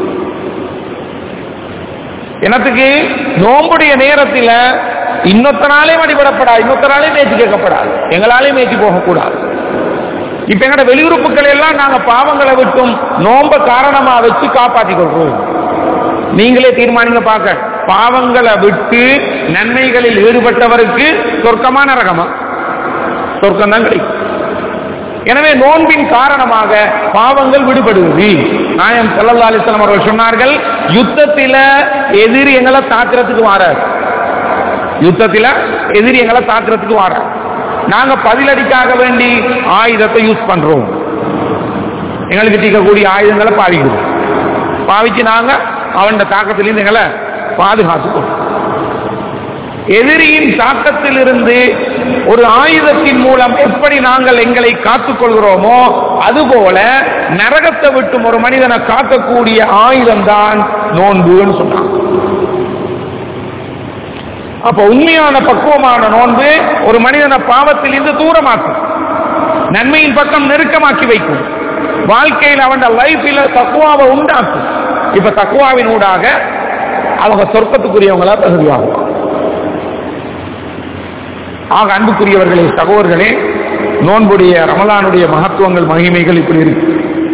எனத்துக்கு நோம்புடைய நேரத்தில் இன்னொத்தனாலையும் அடிபடப்படாது இன்னொத்தனாலையும் மேய்ச்சி கேட்கப்படாது எங்களாலையும் மேய்ச்சி போகக்கூடாது இப்ப எங்கட வெளியுறுப்புகளை எல்லாம் நாங்க பாவங்களை விட்டும் நோம்ப காரணமா வச்சு காப்பாற்றிக் கொள்றோம் நீங்களே தீர்மானிங்க பார்க்க பாவங்களை விட்டு நன்மைகளில் ஈடுபட்டவருக்கு சொர்க்கமா நரகமா சொர்க்கம் தான் கிடைக்கும் எனவே நோன்பின் காரணமாக பாவங்கள் விடுபடுவது நாயம் சல்லா அலிஸ்லாம் அவர்கள் சொன்னார்கள் யுத்தத்தில எதிரி எங்களை தாக்குறதுக்கு வாரார் யுத்தத்தில எதிரி எங்களை தாக்குறதுக்கு வாரார் நாங்க பதிலடிக்காக வேண்டி ஆயுதத்தை யூஸ் பண்றோம் எங்களுக்கு தீக்கக்கூடிய ஆயுதங்களை பாவிக்கிறோம் பாவிச்சு நாங்க அவன் தாக்கத்திலிருந்து எங்களை பாதுகாத்துக்கணும் எதிரியின் தாக்கத்திலிருந்து ஒரு ஆயுதத்தின் மூலம் எப்படி நாங்கள் எங்களை காத்துக் கொள்கிறோமோ அதுபோல நரகத்தை விட்டும் ஒரு மனிதனை காக்கக்கூடிய ஆயுதம் தான் நோன்புன்னு சொன்னான் அப்ப உண்மையான பக்குவமான நோன்பு ஒரு மனிதனை பாவத்தில் இருந்து தூரமாக்கும் நன்மையின் பக்கம் நெருக்கமாக்கி வைக்கும் வாழ்க்கையில் அவன் லைஃபில் தக்குவாவை உண்டாக்கும் இப்ப தக்குவாவின் ஊடாக அவங்க சொர்க்கத்துக்குரியவங்களா தகுதியாகும் ஆக அன்புக்குரியவர்களே சகோதரர்களே நோன்புடைய ரமலானுடைய மகத்துவங்கள் மகிமைகள் இப்படி இருக்கு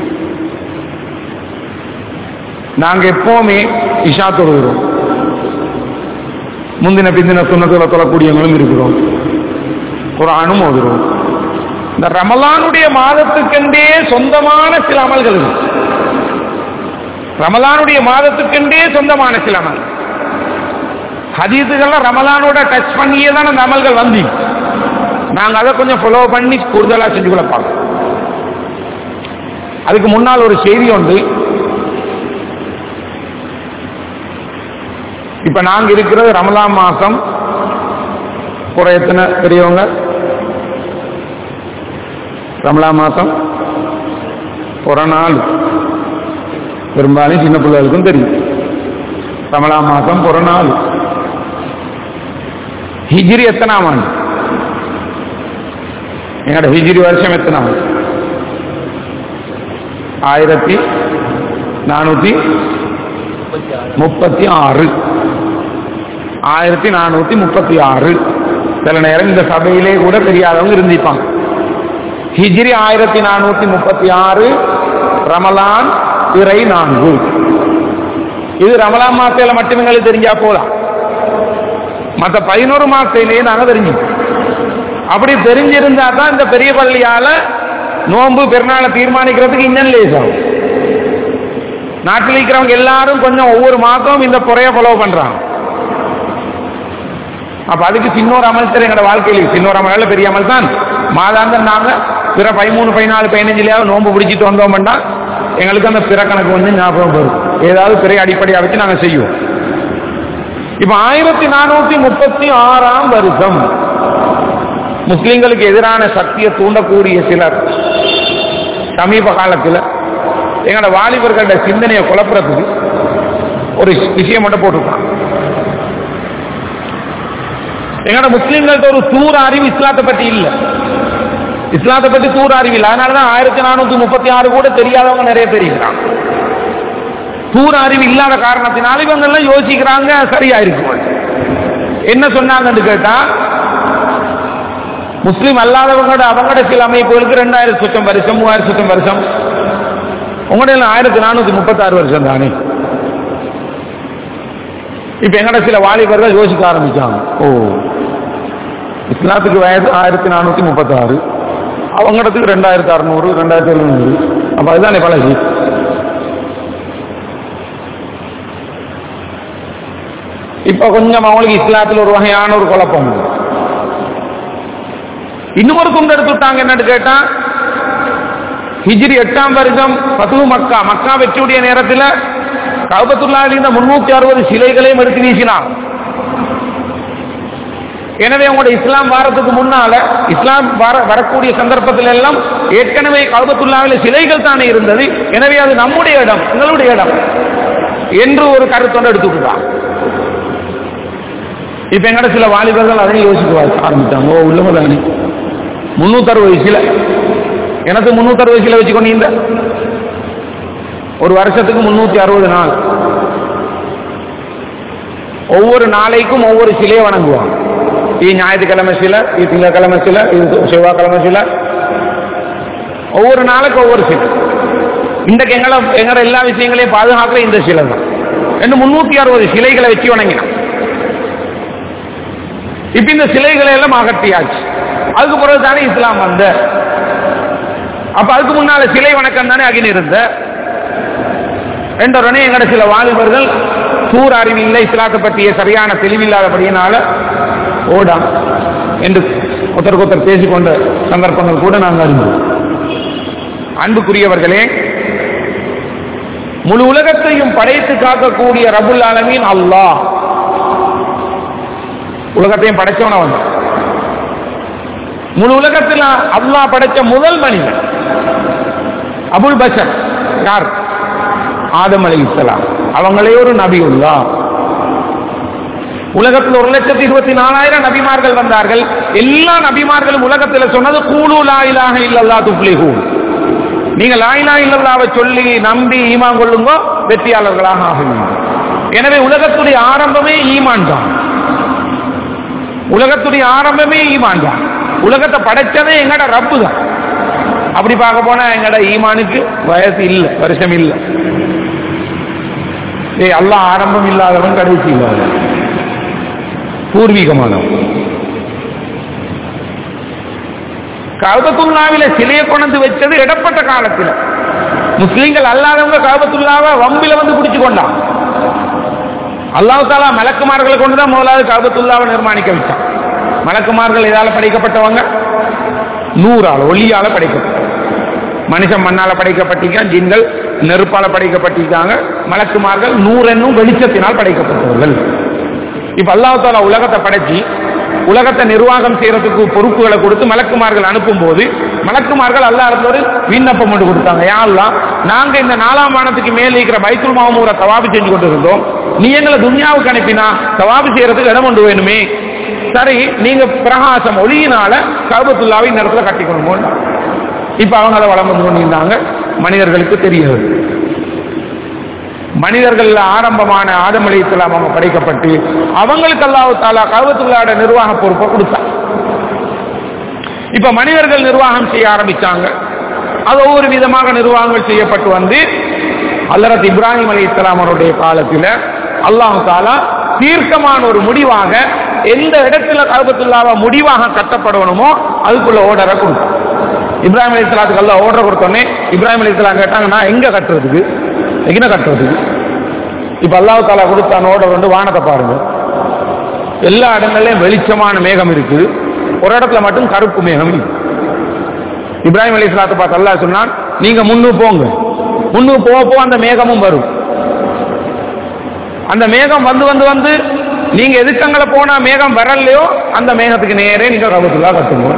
நாங்க எப்பவுமே இஷா தொழுகிறோம் முந்தின பிந்தின சுண்ணத்துல தொழக்கூடியவங்களும் இருக்கிறோம் குரானும் ஓதுறோம் இந்த ரமலானுடைய மாதத்துக்கென்றே சொந்தமான சில அமல்கள் இருக்கு ரமலானுடைய மாதத்துக்கென்றே சொந்தமான சில அமல் ஹதீஸுகள்லாம் ரமலானோட டச் பண்ணியே தான் அந்த அமல்கள் வந்து நாங்க அதை கொஞ்சம் ஃபாலோ பண்ணி கூடுதலா செஞ்சு கொள்ள பார்க்கணும் அதுக்கு முன்னால் ஒரு செய்தி உண்டு இப்ப நாங்க இருக்கிறது ரமலான் மாசம் ஒரு எத்தனை பெரியவங்க ரமலான் மாசம் ஒரு நாள் பெரும்பாலும் சின்ன பிள்ளைகளுக்கும் தெரியும் ரமலான் மாசம் ஒரு நாள் ஹிஜ்ரி எத்தனாம் ஆண்டு எங்களோட ஹிஜ்ரி வருஷம் எத்தனாம் ஆயிரத்தி நானூத்தி முப்பத்தி ஆறு ஆயிரத்தி நானூத்தி முப்பத்தி ஆறு சில நேரம் இந்த சபையிலே கூட தெரியாதவங்க இருந்திப்பாங்க ஹிஜ்ரி ஆயிரத்தி நானூத்தி முப்பத்தி ஆறு ரமலான் பிறை நான்கு இது ரமலான் மாசத்துல மட்டும் எங்களுக்கு தெரிஞ்சா போலாம் மற்ற பதினோரு மாசத்திலேயே நாங்க தெரிஞ்சு அப்படி தெரிஞ்சிருந்தா தான் இந்த பெரிய பள்ளியால நோன்பு பெருநாளை தீர்மானிக்கிறதுக்கு இன்னும் லேஸ் ஆகும் நாட்டில் இருக்கிறவங்க எல்லாரும் கொஞ்சம் ஒவ்வொரு மாதம் இந்த பொறைய ஃபாலோ பண்றாங்க அப்ப அதுக்கு சின்னோர் அமல் சரி எங்களோட வாழ்க்கையில் சின்னோர் அமல் பெரிய அமல் தான் மாதாந்தம் நாங்க பிற பதிமூணு பதினாலு பதினஞ்சுலயாவது நோன்பு பிடிச்சிட்டு வந்தோம்னா எங்களுக்கு அந்த பிற கணக்கு வந்து ஞாபகம் வரும் ஏதாவது பிறை அடிப்படையாக வச்சு நாங்க செய்வோம் இப்ப ஆயிரத்தி நானூத்தி முப்பத்தி ஆறாம் வருஷம் முஸ்லிம்களுக்கு எதிரான சக்தியை தூண்டக்கூடிய சிலர் சமீப காலத்தில் எங்களோட வாலிபர்களோட சிந்தனையை குழப்புறதுக்கு ஒரு விஷயம் மட்டும் போட்டிருக்கான் எங்களோட முஸ்லிம்கள்ட்ட ஒரு தூர அறிவு இஸ்லாத்தை பற்றி இல்லை இஸ்லாத்தை பற்றி தூர அறிவு இல்லை அதனாலதான் ஆயிரத்தி நானூத்தி முப்பத்தி ஆறு கூட தெரியாதவங்க நிறைய பேர் இருக்கிறாங்க தூர அறிவு இல்லாத காரணத்தினால இவங்க எல்லாம் யோசிக்கிறாங்க சரியா இருக்கு என்ன சொன்னாங்கன்னு கேட்டா முஸ்லீம் அல்லாதவங்களோட அவங்களோட சில அமைப்புகளுக்கு ரெண்டாயிரம் சுத்தம் வருஷம் மூவாயிரம் சுத்தம் வருஷம் உங்களோட ஆயிரத்தி நானூத்தி முப்பத்தாறு வருஷம் தானே இப்ப எங்கட சில வாலிபர்கள் யோசிக்க ஆரம்பிச்சாங்க ஓ இஸ்லாத்துக்கு வயசு ஆயிரத்தி நானூத்தி முப்பத்தாறு அவங்கடத்துக்கு ரெண்டாயிரத்தி அறுநூறு ரெண்டாயிரத்தி எழுநூறு அப்ப அதுதானே பழகி இப்ப கொஞ்சம் அவங்களுக்கு இஸ்லாத்தில் ஒரு வகையான ஒரு குழப்பம் இன்னும் ஒரு துண்டு எடுத்துட்டாங்க என்னன்னு கேட்டா ஹிஜ்ரி எட்டாம் வருஷம் பசுவு மக்கா மக்கா வெற்றியுடைய நேரத்தில் கவுபத்துள்ளாவில் இருந்த முன்னூத்தி அறுபது சிலைகளையும் எடுத்து வீசினான் எனவே உங்களுடைய இஸ்லாம் வாரத்துக்கு முன்னால இஸ்லாம் வர வரக்கூடிய சந்தர்ப்பத்தில் எல்லாம் ஏற்கனவே கல்பத்துல்லாவில் சிலைகள் தானே இருந்தது எனவே அது நம்முடைய இடம் எங்களுடைய இடம் என்று ஒரு கருத்தொண்டு எடுத்துக்கிட்டான் இப்ப எங்கட சில வாலிபர்கள் அதையும் யோசிக்க ஆரம்பித்தாங்க ஓ உள்ளவதானே முன்னூத்தறுபது சிலை எனக்கு முன்னூத்தறுபது சிலை வச்சுக்கொண்டீங்க ஒரு வருஷத்துக்கு முன்னூத்தி அறுபது நாள் ஒவ்வொரு நாளைக்கும் ஒவ்வொரு சிலையை வணங்குவாங்க இது ஞாயிற்றுக்கிழமை சிலை இது திங்கக்கிழமை சிலை இது செவ்வாய்க்கிழமை சிலை ஒவ்வொரு நாளுக்கு ஒவ்வொரு சிலை இன்றைக்கு எங்களை எங்களோட எல்லா விஷயங்களையும் பாதுகாக்கிற இந்த சிலை தான் ரெண்டு முன்னூத்தி அறுபது சிலைகளை வச்சு வணங்கினான் இப்ப இந்த சிலைகளை எல்லாம் அகற்றியாச்சு அதுக்கு பிறகு தானே இஸ்லாம் வந்த அப்ப அதுக்கு முன்னால சிலை வணக்கம் தானே அகின் இருந்த என்றுடனே எங்கட சில வாலிபர்கள் தூர் அறிவு இல்லை இஸ்லாத்தை பற்றிய சரியான தெளிவில்லாதபடியினால ஓடாம் என்று ஒருத்தருக்கு ஒருத்தர் பேசிக்கொண்ட சந்தர்ப்பங்கள் கூட நாங்கள் அறிந்தோம் அன்புக்குரியவர்களே முழு உலகத்தையும் படைத்து காக்கக்கூடிய ரபுல் ஆலமீன் அல்லாஹ் உலகத்தையும் படைச்சவனவன் முழு உலகத்தில் அல்லாஹ் படைச்ச முதல் மனிதன் அபுல் பஷர் யார் ஆதம் அலி இஸ்லாம் அவங்களே ஒரு நபி உள்ளா உலகத்தில் ஒரு லட்சத்தி இருபத்தி நாலாயிரம் நபிமார்கள் வந்தார்கள் எல்லா நபிமார்களும் உலகத்தில் சொன்னது கூலு லாயிலாக இல்லல்லா துப்ளிஹூ நீங்க லாயிலா இல்லல்லாவை சொல்லி நம்பி ஈமான் கொள்ளுங்க வெற்றியாளர்களாக ஆகுவீங்க எனவே உலகத்துடைய ஆரம்பமே ஈமான் தான் உலகத்துடைய ஆரம்பமே ஈமான் தான் உலகத்தை படைச்சதே எங்கட ரப்பு தான் அப்படி பார்க்க போனா எங்கட ஈமானுக்கு வயசு இல்லை வருஷம் இல்லை ஏய் அல்லாஹ் ஆரம்பம் இல்லாதவன் கடைசி இல்லாதவன் பூர்வீகமானவன் கவுபத்துல்லாவில சிலையை கொண்டு வச்சது இடப்பட்ட காலத்தில் முஸ்லீம்கள் அல்லாதவங்க கவுபத்துல்லாவை வம்பில வந்து பிடிச்சு கொண்டான் அல்லாஹ் தாலா மலக்குமார்களை கொண்டுதான் முதலாவது கவுபத்துல்லாவை நிர்மாணிக்க வச்சான் மலக்குமார்கள் இதால படைக்கப்பட்டவங்க நூறால ஒளியால படைக்கப்பட்டவங்க மனுஷன் மண்ணால படைக்கப்பட்டிருக்கான் ஜின்கள் நெருப்பால படைக்கப்பட்டிருக்காங்க மலக்குமார்கள் நூறென்னும் வெளிச்சத்தினால் படைக்கப்பட்டவர்கள் இப்ப அல்லாஹ் தாலா உலகத்தை படைச்சி உலகத்தை நிர்வாகம் செய்யறதுக்கு பொறுப்புகளை கொடுத்து மலக்குமார்கள் அனுப்பும் போது மலக்குமார்கள் அல்லா ஒரு விண்ணப்பம் கொண்டு கொடுத்தாங்க யாரெல்லாம் நாங்க இந்த நாலாம் வானத்துக்கு மேலே இருக்கிற பைத்துல் மாமூரை தவாபு செஞ்சு கொண்டு இருந்தோம் நீ எங்களை துன்யாவுக்கு அனுப்பினா தவாபு செய்யறதுக்கு இடம் கொண்டு வேணுமே சரி நீங்க பிரகாசம் ஒளியினால கர்பத்துல்லாவை இந்த இடத்துல கட்டிக்கணும் இப்ப அவங்க அதை வளர்ந்து கொண்டிருந்தாங்க மனிதர்களுக்கு தெரியாது மனிதர்கள் ஆரம்பமான ஆதம் அலி இஸ்லாம் அவங்க படைக்கப்பட்டு அவங்களுக்கு அல்லாஹு தாலா கருவத்துள்ளாட நிர்வாக பொறுப்பை கொடுத்தாங்க இப்ப மனிதர்கள் நிர்வாகம் செய்ய ஆரம்பிச்சாங்க அது ஒவ்வொரு விதமாக நிர்வாகங்கள் செய்யப்பட்டு வந்து அல்லரத் இப்ராஹிம் அலி இஸ்லாம் அவருடைய காலத்தில் அல்லாஹு தாலா தீர்க்கமான ஒரு முடிவாக எந்த இடத்துல கருபத்துள்ளாவ முடிவாக கட்டப்படணுமோ அதுக்குள்ள ஓர்டரை கொடுத்தாங்க இப்ராஹிம் அலி இஸ்லாத்துக்கு எல்லாம் ஓர்டர் கொடுத்தோன்னே இப்ராஹிம் அலி இஸ்லாம் கேட்டாங்க நான் எங்க கட்டுறதுக்கு எங்கே கட்டுறதுக்கு இப்ப அல்லாஹ் தாலா கொடுத்த ஓர்டர் வந்து வானத்தை பாருங்க எல்லா இடங்கள்லயும் வெளிச்சமான மேகம் இருக்குது ஒரு இடத்துல மட்டும் கருப்பு மேகம் இருக்கு இப்ராஹிம் அலி இஸ்லாத்தை பார்த்து அல்லாஹ் சொன்னான் நீங்க முன்னு போங்க முன்னு போக போக அந்த மேகமும் வரும் அந்த மேகம் வந்து வந்து வந்து நீங்க எதுக்கங்களை போனா மேகம் வரலையோ அந்த மேகத்துக்கு நேரே நீங்க கபத்துல்லா கட்டுங்க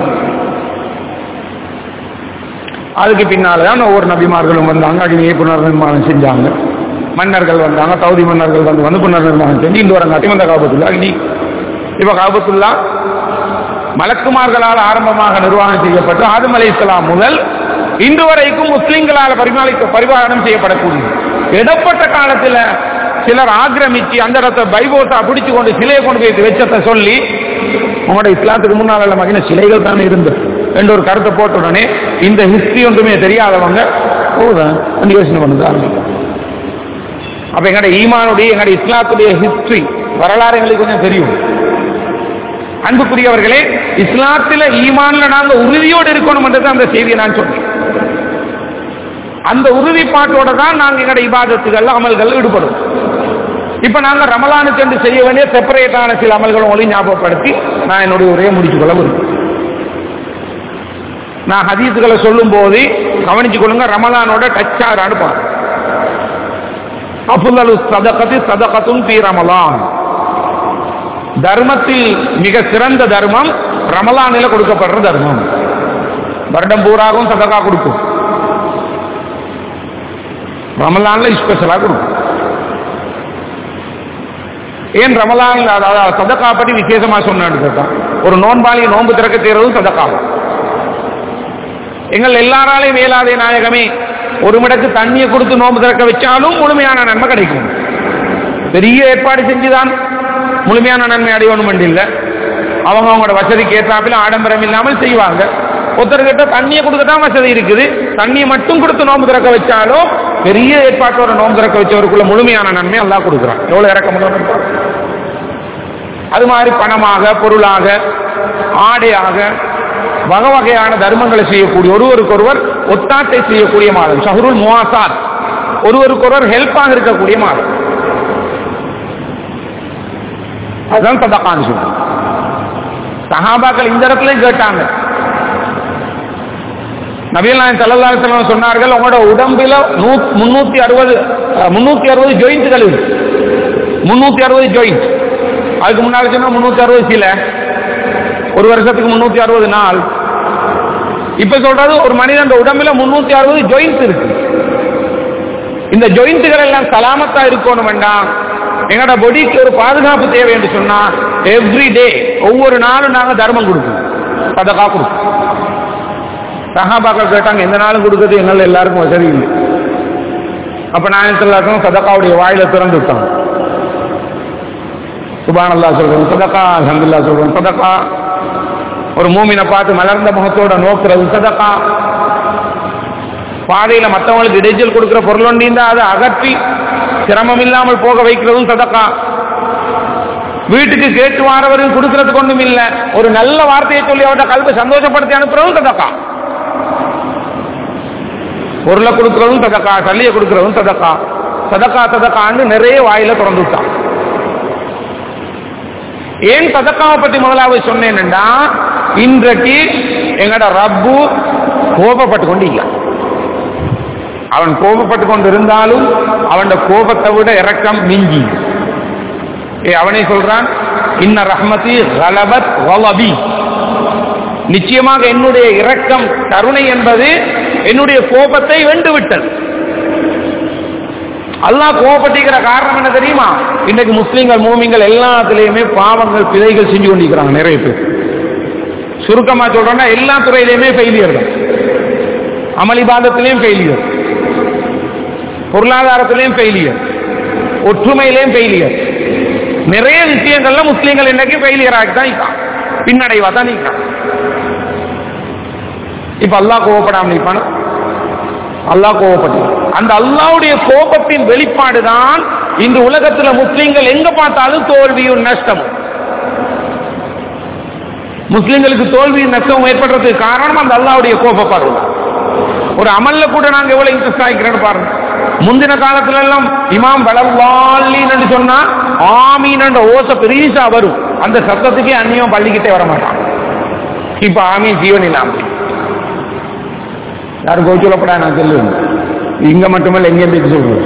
அதுக்கு பின்னால்தான் ஒவ்வொரு நபிமார்களும் வந்தாங்க அடிமையை புனர் நிர்மாணம் செஞ்சாங்க மன்னர்கள் வந்தாங்க சவுதி மன்னர்கள் வந்து வந்து புனர் நிர்மாணம் செஞ்சு இந்த வரங்காட்டி வந்த காபத்துல்லா இனி இப்ப காபத்துல்லா மலக்குமார்களால் ஆரம்பமாக நிர்வாகம் செய்யப்பட்டு ஆதம் அலை இஸ்லாம் முதல் இன்று வரைக்கும் முஸ்லிம்களால் பரிமாளிக்க பரிபாலனம் செய்யப்படக்கூடிய இடப்பட்ட காலத்தில் சிலர் ஆக்கிரமிச்சு அந்த இடத்தை பைபோட்டா பிடிச்சு கொண்டு சிலையை கொண்டு போய் வச்சத்தை சொல்லி உங்களோட இஸ்லாத்துக்கு முன்னால் மகின சிலைகள் தானே இருந்தது என்ற ஒரு கருத்தை போட்ட உடனே இந்த ஹிஸ்டரி ஒன்றுமே தெரியாதவங்க போதும் யோசனை பண்ணுது ஆரம்பிக்கும் அப்ப எங்கட ஈமானுடைய எங்கட இஸ்லாத்துடைய ஹிஸ்டரி வரலாறு எங்களுக்கு கொஞ்சம் தெரியும் அன்புக்குரியவர்களே இஸ்லாத்தில ஈமான்ல நாங்க உறுதியோடு இருக்கணும் என்றது அந்த செய்தியை நான் சொன்னேன் அந்த உறுதிப்பாட்டோட தான் நாங்க எங்கட இபாதத்துகள் அமல்கள் ஈடுபடும் இப்ப நாங்க ரமலானுக்கு என்று செய்ய வேண்டிய செப்பரேட்டான சில அமல்களும் ஒளி ஞாபகப்படுத்தி நான் என்னுடைய உரையை முடித்துக் கொள்ள விரும்புகிறேன் நான் ஹதீஸுகளை சொல்லும் போது கவனிச்சு கொள்ளுங்க ரமலானோட டச் ஆகிறான்னு பாருங்க அஃபுல்லு சதகத்தி சதகத்தும் பி ரமலான் தர்மத்தில் மிக சிறந்த தர்மம் ரமலானில் கொடுக்கப்படுற தர்மம் வருடம் பூராகவும் சதகா கொடுக்கும் ரமலான்ல ஸ்பெஷலா கொடுக்கும் ஏன் ரமலான் அதாவது சதக்கா பற்றி விசேஷமா சொன்னான்னு கேட்டா ஒரு நோன்பாளி நோன்பு திறக்க தீரவும் சதக்கா எங்கள் எல்லாராலையும் மேலாதே நாயகமே ஒரு மடக்கு தண்ணியை கொடுத்து நோன்பு திறக்க வச்சாலும் முழுமையான நன்மை கிடைக்கும் பெரிய ஏற்பாடு செஞ்சுதான் முழுமையான நன்மை அடையணும் இல்லை அவங்க அவங்களோட வசதிக்கு ஏற்றாப்பில் ஆடம்பரம் இல்லாமல் செய்வாங்க ஒருத்தர்கிட்ட தண்ணியை கொடுக்க தான் வசதி இருக்குது தண்ணியை மட்டும் கொடுத்து நோன்பு திறக்க வச்சாலும் பெரிய ஏற்பாட்டோட நோன்பு திறக்க வச்சவருக்குள்ள முழுமையான நன்மை எல்லாம் கொடுக்குறான் எவ்வளவு இறக்க முடியும் அது மாதிரி பணமாக பொருளாக ஆடையாக வகை வகையான தர்மங்களை செய்யக்கூடிய ஒருவருக்கொருவர் ஒத்தாட்டை செய்யக்கூடிய மாதம் ஷஹருல் முவாசாத் ஒருவருக்கொருவர் ஹெல்ப்பாக இருக்கக்கூடிய மாதம் அதுதான் சதக்கான்னு சொல்லுவாங்க சஹாபாக்கள் இந்த இடத்துல கேட்டாங்க நபிகள் நாயன் சல்லல்லாஹு சொன்னார்கள் உங்களோட உடம்புல முன்னூத்தி அறுபது முன்னூத்தி அறுபது ஜாயிண்ட்கள் இருக்கு முன்னூத்தி அறுபது ஜாயிண்ட் அதுக்கு முன்னாடி சொன்னா முன்னூத்தி அறுபது சில ஒரு வருஷத்துக்கு முன்னூத்தி அறுபது நாள் இப்ப சொல்றது ஒரு மனிதன் உடம்புல முன்னூத்தி அறுபது ஜாயிண்ட் இருக்கு இந்த ஜாயிண்ட்டுகள் எல்லாம் சலாமத்தா இருக்கணும் வேண்டாம் எங்களோட பொடிக்கு ஒரு பாதுகாப்பு தேவை என்று சொன்னா எவ்ரி டே ஒவ்வொரு நாளும் நாங்க தர்மம் கொடுக்கணும் சதகா கொடுக்கணும் சஹாபாக்கள் கேட்டாங்க எந்த நாளும் கொடுக்கறது என்னால எல்லாருக்கும் வசதி இல்லை அப்ப நாயனத்தில் சதக்காவுடைய வாயில திறந்து விட்டாங்க சுபான் அல்லா சொல்றோம் சதக்கா அஹமதுல்லா சொல்றோம் சதக்கா ஒரு மூமினை பார்த்து மலர்ந்த முகத்தோட நோக்குறது சதக்கா பாதையில மற்றவங்களுக்கு இடைஞ்சல் கொடுக்கிற பொருள் ஒன்றிந்தா அதை அகற்றி சிரமம் இல்லாமல் போக வைக்கிறதும் சதக்கா வீட்டுக்கு கேட்டு வாரவரையும் கொடுக்கறதுக்கு ஒன்றும் இல்லை ஒரு நல்ல வார்த்தையை சொல்லி அவர்கிட்ட கல்வி சந்தோஷப்படுத்தி அனுப்புறதும் சதக்கா பொருளை கொடுக்கறதும் சதக்கா சல்லியை கொடுக்கறதும் சதக்கா சதக்கா சதக்கான்னு நிறைய வாயில திறந்து விட்டான் ஏன் சதக்காவை பற்றி முதலாவது சொன்னேன்னா இன்றைக்கு எங்கட ரப்பு கோபப்பட்டு கொண்டு இல்லை அவன் கோபப்பட்டு கொண்டு இருந்தாலும் அவன் கோபத்தை விட இறக்கம் மிஞ்சி ஏ அவனே சொல்றான் இன்ன ரஹ்மதி கலபத் வலபி நிச்சயமாக என்னுடைய இரக்கம் கருணை என்பது என்னுடைய கோபத்தை வென்று விட்டது அல்லாஹ் கோபப்பட்டிருக்கிற காரணம் என்ன தெரியுமா இன்றைக்கு முஸ்லீம்கள் மூமிங்கள் எல்லாத்துலேயுமே பாவங்கள் பிழைகள் செஞ்சு கொண்டிருக்கிறாங்க நிறைய பேர் சுருக்கமா சொல்றோம்னா எல்லா துறையிலையுமே ஃபெயிலியர் தான் அமளிபாதத்திலையும் ஃபெயிலியர் பொருளாதாரத்திலையும் ஃபெயிலியர் ஒற்றுமையிலையும் ஃபெயிலியர் நிறைய விஷயங்கள்ல முஸ்லீம்கள் இன்னைக்கு ஃபெயிலியர் ஆகி தான் இருக்கான் பின்னடைவா தான் நிற்கான் இப்ப அல்லாஹ் கோவப்படாம நிற்பான அல்லாஹ் கோவப்பட்டு அந்த அல்லாவுடைய கோபத்தின் வெளிப்பாடு தான் இந்த உலகத்துல முஸ்லீம்கள் எங்க பார்த்தாலும் தோல்வியும் நஷ்டமும் முஸ்லிம்களுக்கு தோல்வியும் நஷ்டமும் ஏற்படுறதுக்கு காரணம் அந்த அல்லாவுடைய கோப பார்வை ஒரு அமல்ல கூட நாங்க எவ்வளவு இன்ட்ரெஸ்ட் ஆகிக்கிறோன்னு பாருங்க முந்தின காலத்துல எல்லாம் இமாம் வளவாளின்னு சொன்னா ஆமீன் ஓச பெரியசா வரும் அந்த சத்தத்துக்கே அந்நியம் பள்ளிக்கிட்டே வர மாட்டான் இப்ப ஆமீன் ஜீவன் இல்லாம யாரும் கோச்சுலப்படா நான் சொல்லுவேன் இங்க மட்டுமல்ல எங்க இருந்து சொல்றேன்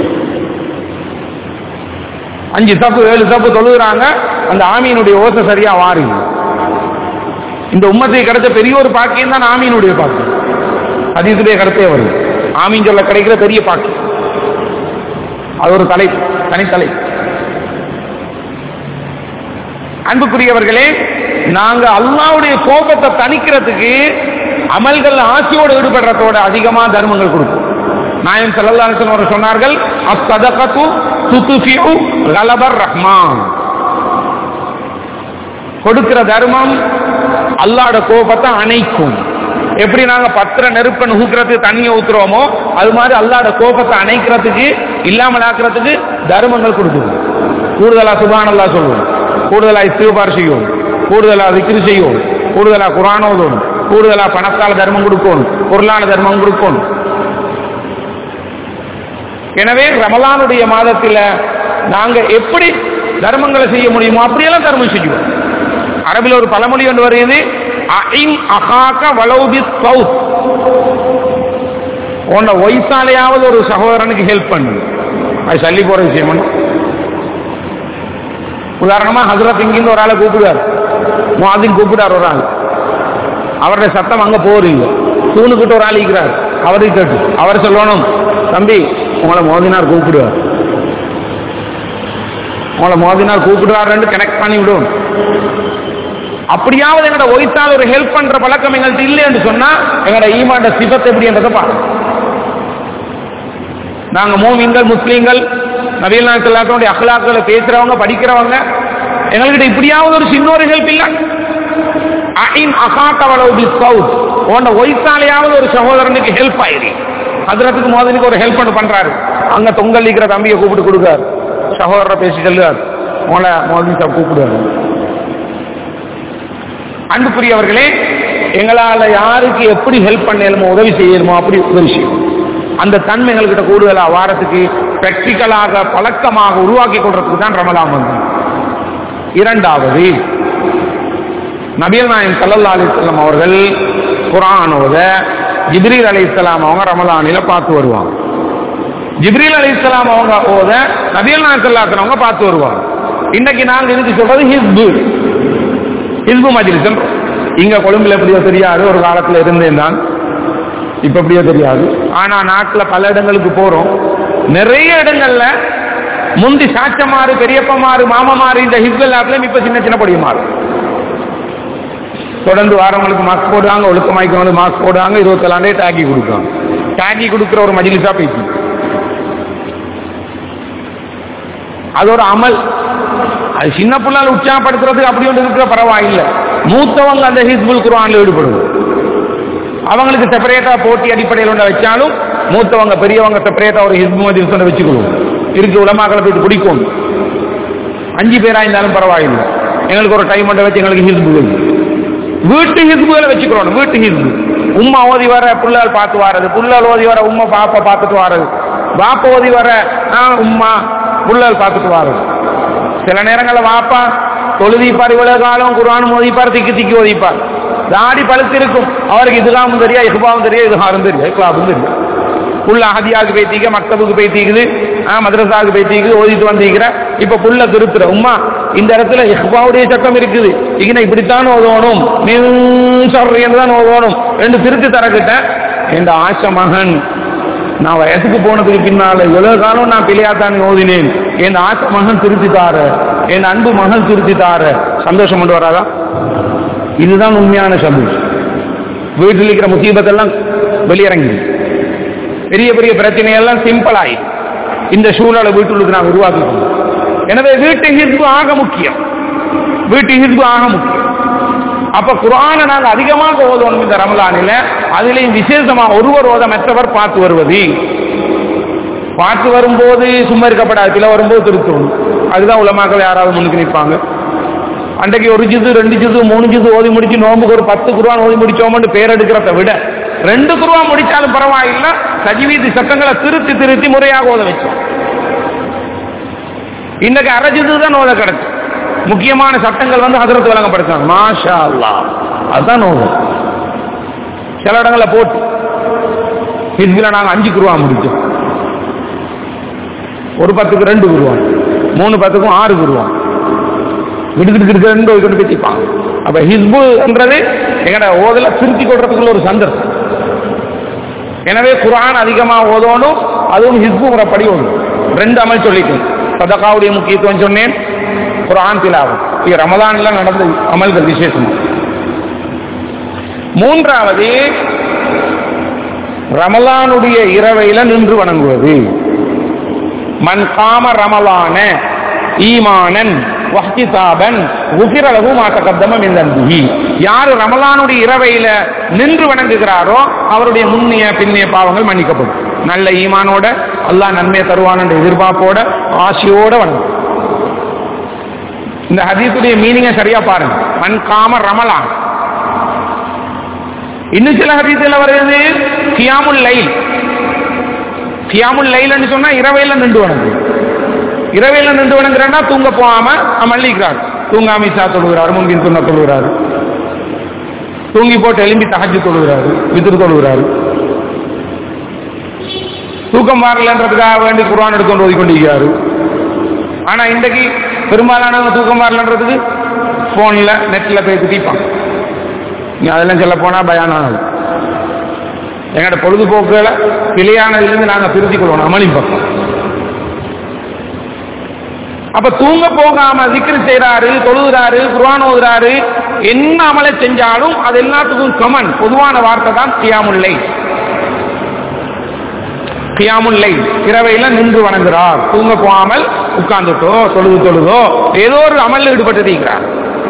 அஞ்சு தப்பு ஏழு தப்பு தொழுகிறாங்க அந்த ஆமீனுடைய ஓசை சரியா வாருங்க இந்த உம்மத்தை கிடைச்ச பெரிய ஒரு பாக்கியம் தான் ஆமீனுடைய பாக்கியம் அதீசுடைய கடத்தே வருது ஆமீன் சொல்ல கிடைக்கிற பெரிய பாக்கியம் அது ஒரு தலை தனித்தலை அன்புக்குரியவர்களே நாங்க அல்லாவுடைய கோபத்தை தணிக்கிறதுக்கு அமல்கள் ஆட்சியோடு ஈடுபடுறதோட அதிகமா தர்மங்கள் கொடுக்கும் நாயம் செல்லல்லாசன் அவர் சொன்னார்கள் அஸ்தகத்து துத்துஃபியு கலபர் ரஹ்மான் கொடுக்கிற தர்மம் அல்லாட கோபத்தை அணைக்கும் எப்படி நாங்க பத்திர நெருப்ப நுகுக்கிறதுக்கு தண்ணியை ஊத்துறோமோ அது மாதிரி அல்லாட கோபத்தை அணைக்கிறதுக்கு இல்லாமல் ஆக்குறதுக்கு தர்மங்கள் கொடுக்குது கூடுதலா சுபானல்லா சொல்லுவோம் கூடுதலா இஸ்திபார் செய்யும் கூடுதலா விக்கிரி செய்யும் கூடுதலா குரானோதும் கூடுதலா பணத்தால தர்மம் கொடுக்கணும் பொருளான தர்மம் கொடுக்கணும் எனவே ரமலானுடைய மாதத்தில் நாங்க எப்படி தர்மங்களை செய்ய முடியுமோ அப்படியெல்லாம் தர்மம் செய்வோம் அரபில் ஒரு பழமொழி ஒன்று வருகிறது அஇன் அகாக்க வலௌபி சவுத் உன்னை வயசாலையாவது ஒரு சகோதரனுக்கு ஹெல்ப் பண்ணு அது சல்லி போற விஷயம் உதாரணமா ஹசரத் இங்கிருந்து ஒரு ஆளை கூப்பிடுவார் மாதின் கூப்பிடார் ஒரு ஆள் அவருடைய சத்தம் அங்க போறீங்க தூணுக்கிட்ட ஒரு ஆள் இருக்கிறார் அவரை கேட்டு அவர் சொல்லணும் தம்பி உங்களை மோதினார் கூப்பிடுவார் உங்களை மோதினார் கூப்பிடுவாருன்னு கனெக்ட் பண்ணி விடும் அப்படியாவது எங்கட ஒய்த்தால் ஒரு ஹெல்ப் பண்ற பழக்கம் எங்கள்கிட்ட இல்லைன்னு சொன்னா எங்கட ஈமாண்ட சிபத்தை எப்படின்றத பாருங்க நாங்க மூமின்கள் முஸ்லீம்கள் நவீன நாட்களுடைய அகலாக்களை பேசுறவங்க படிக்கிறவங்க எங்கள்கிட்ட இப்படியாவது ஒரு சின்ன ஒரு ஹெல்ப் இல்ல ஐன் அகாத்தவளவு பி சவுத் உன்ன ஒய்த்தாலையாவது ஒரு சகோதரனுக்கு ஹெல்ப் ஆயிரு ஹதரத்துக்கு மோதனுக்கு ஒரு ஹெல்ப் பண்ண பண்றாரு அங்க தொங்கல் இருக்கிற தம்பியை கூப்பிட்டு கொடுக்காரு சகோதரரை பேசி சொல்லுவார் உங்களை மோதன் சார் கூப்பிடுவாரு அன்புக்குரியவர்களே எங்களால யாருக்கு எப்படி ஹெல்ப் பண்ணலுமோ உதவி செய்யணுமோ அப்படி உதவி செய்யும் அந்த தன்மை எங்கள்கிட்ட கூடுதலா வாரத்துக்கு பிராக்டிக்கலாக பழக்கமாக உருவாக்கி கொள்றதுக்கு தான் ரமலான் வந்து இரண்டாவது நபியல் நாயம் சல்லல்லா அலிஸ்லாம் அவர்கள் குரானோத ஜிப்ரீல் அலி இஸ்லாம் அவங்க ரமலானில பார்த்து வருவாங்க ஜிப்ரீல் அலி இஸ்லாம் அவங்க ஓத நபியல் நாயம் சல்லாத்தன் அவங்க பார்த்து வருவாங்க இன்னைக்கு நாங்க இதுக்கு சொல்றது ஹிஸ்பு ஹிஸ்பு மஜ்லிஸ் இங்க கொழும்புல எப்படியோ தெரியாது ஒரு காலத்துல இருந்தேன் தான் இப்ப எப்படியோ தெரியாது ஆனா நாட்டுல பல இடங்களுக்கு போறோம் நிறைய இடங்கள்ல முந்தி சாச்சமாறு பெரியப்பமாறு மாமமாறு இந்த ஹிஸ்பு எல்லாத்துலயும் இப்ப சின்ன சின்ன படியுமாறு தொடர்ந்து வாரங்களுக்கு மாஸ்க் போடுவாங்க ஒழுக்கமாய்க்கு வந்து மாஸ்க் போடுவாங்க இருபத்தேழாண்டே டாக்கி கொடுக்குறாங்க டாக்கி கொடுக்குற ஒரு மஜிலிஸா பேசி அது ஒரு அமல் அது சின்ன பிள்ளைகள் உற்சாகப்படுத்துறதுக்கு அப்படி ஒன்று இருக்கிற பரவாயில்லை மூத்தவங்க அந்த ஹிஸ்புல் குரான்ல ஈடுபடுவோம் அவங்களுக்கு செப்பரேட்டா போட்டி அடிப்படையில் ஒன்றை வச்சாலும் மூத்தவங்க பெரியவங்க செப்பரேட்டா ஒரு ஹிஸ்பு மஜிலிஸ் ஒன்று வச்சுக்கணும் இருக்கு உலமாக்களை போயிட்டு பிடிக்கும் அஞ்சு பேரா இருந்தாலும் பரவாயில்லை எங்களுக்கு ஒரு டைம் ஒன்றை வச்சு எங்களுக்கு ஹிஸ்பு வீட்டு ஹிஸ்புகளை வச்சுக்கிறோம் வீட்டு ஹிஸ்பு உம்மா ஓதி வர புள்ளால் பார்த்து வாரது புள்ளால் ஓதி வர உம்மா பாப்பா பார்த்துட்டு வாரது பாப்பா ஓதி வர ஆ, உம்மா புள்ளால் பார்த்துட்டு வாரது சில நேரங்களில் வாப்பா தொழுதிப்பார் இவ்வளவு காலம் குரான் ஓதிப்பார் திக்கி திக்கி ஓதிப்பார் தாடி பழுத்து இருக்கும் அவருக்கு இதுகாமும் தெரியா இஹ்பாவும் தெரியும் இதுகாரும் தெரியும் இஹ்லாபும் தெரியும் புள்ள அகதியாவுக்கு பேத்திக்க மக்தபுக்கு பேத்திக்குது மദ്രസാவுக்கு பேத்திக்குது ஓதிட்டு வந்திருக்கிற இப்ப புள்ள திருத்துற உம்மா இந்த இடத்துல இஹ்பாவுடைய சட்டம் இருக்குது இங்கே இப்படித்தான் ஓதணும் என்று தான் ஓதணும் என்று திருத்தி தரக்கிட்ட என் ஆசை மகன் நான் வயசுக்கு போனதுக்கு பின்னால இவ்வளவு காலம் நான் பிள்ளையாத்தான் ஓதினேன் என் ஆசை மகன் திருத்தி தார என் அன்பு மகன் திருத்தி தார சந்தோஷம் கொண்டு வராதா இதுதான் உண்மையான சந்தோஷம் வீட்டில் இருக்கிற முசீபத்தெல்லாம் வெளியிறங்கி பெரிய பெரிய பிரச்சனையெல்லாம் சிம்பிள் ஆயி இந்த சூழலை வீட்டுக்கு நான் உருவாக்கிக்கணும் எனவே வீட்டு ஹிஸ்பு ஆக முக்கியம் வீட்டு ஹிஸ்பு ஆக முக்கியம் அப்ப குரானை நாங்க அதிகமாக ஓதணும் இந்த ரமலானில அதுலயும் விசேஷமா ஒருவர் ஓத மற்றவர் பார்த்து வருவது பார்த்து வரும்போது சும்மா இருக்கப்படாது பிள்ளை வரும்போது திருத்தணும் அதுதான் உலமாக்கள் யாராவது முன்னுக்கு நிற்பாங்க அன்றைக்கு ஒரு ஜிது ரெண்டு ஜிது மூணு ஜிது ஓதி முடிச்சு நோம்புக்கு ஒரு பத்து குருவான் ஓதி முடிச்சோம்னு பேர் எடுக்கிறத விட ரெண்டு குருவா முடிச்சாலும் பரவாயில்லை சஜிவீதி சட்டங்களை திருத்தி திருத்தி முறையாக ஓத வச்சோம் இன்னைக்கு அரை ஜிது தான் ஓத கிடக்கு முக்கியமான சட்டங்கள் வந்து ஹதரத்து வழங்கப்படுத்தாங்க மாஷா அல்லா அதுதான் நோவு சில இடங்களில் போட்டு ஹிஸ்பில் நாங்கள் அஞ்சு குருவா முடிச்சோம் ஒரு பத்துக்கு ரெண்டு குருவான் மூணு பத்துக்கும் ஆறு குருவான் விடுக்கிட்டு இருக்க ரெண்டு கொண்டு பேசிப்பாங்க அப்ப ஹிஸ்புன்றது எங்கட ஓதல திருத்தி கொள்றதுக்குள்ள ஒரு சந்தர்ப்பம் எனவே குரான் அதிகமா ஓதணும் அதுவும் ஹிஸ்பு முறைப்படி ஓடும் ரெண்டு அமல் சொல்லிட்டேன் சதகாவுடைய முக்கியத்துவம் சொன்னேன் குரான் திலாவும் இது ரமதான்ல நடந்த அமல்கள் விசேஷம் மூன்றாவது ரமலானுடைய இரவையில நின்று வணங்குவது மன் காம ரமலான ஈமானன் வஹ்திசாபன் உகிரளவு மாத்தகத்தமம் இந்த யார் ரமலானுடைய இரவையில நின்று வணங்குகிறாரோ அவருடைய முன்னிய பின்னிய பாவங்கள் மன்னிக்கப்படும் நல்ல ஈமானோட அல்லாஹ் நன்மையை தருவான் என்ற எதிர்பார்ப்போட ஆசையோட வணங்கும் இந்த ஹதீஸுடைய மீனிங்கை சரியா பாருங்க மன் காம ரமலான் இன்னும் சில ஹதீஸ்ல வருது கியாமுல் லைல் கியாமுல் லைல்னு சொன்னா இரவையில நின்று வணங்கு இரவையில நின்று வணங்குறேன்னா தூங்க போகாம மல்லிக்கிறார் தூங்காம இசா தொழுகிறாரு முன்பின் துண்ண தொழுகிறாரு தூங்கி போட்டு எலும்பி தகஜி தொழுகிறாரு விதிர் தொழுகிறாரு தூக்கம் வரலன்றதுக்காக வேண்டி குர்ஆன் எடுத்து ஓதி கொண்டிருக்கிறாரு ஆனா இன்றைக்கு பெரும்பாலானவங்க தூக்கம் வரலன்றதுக்கு போன்ல நெட்ல போய் குதிப்பான் நீ அதெல்லாம் சொல்ல போனா பயானம் எங்களோட பொழுதுபோக்குகளை பிழையானதிலிருந்து நாங்க திருத்திக் கொள்ளணும் அமளி பக்கம் அப்ப தூங்க போகாம திக்ரு செய்யறாரு தொழுகிறாரு குர்ஆன் ஓதுறாரு என்ன அமலை செஞ்சாலும் அது எல்லாத்துக்கும் கமன் பொதுவான வார்த்தை தான் கியாமுல்லை கியாமுல்லை இரவையில நின்று வணங்குறார் தூங்க போகாமல் உட்கார்ந்துட்டோ தொழுது தொழுதோ ஏதோ ஒரு அமல்ல ஈடுபட்டு இருக்கிறார்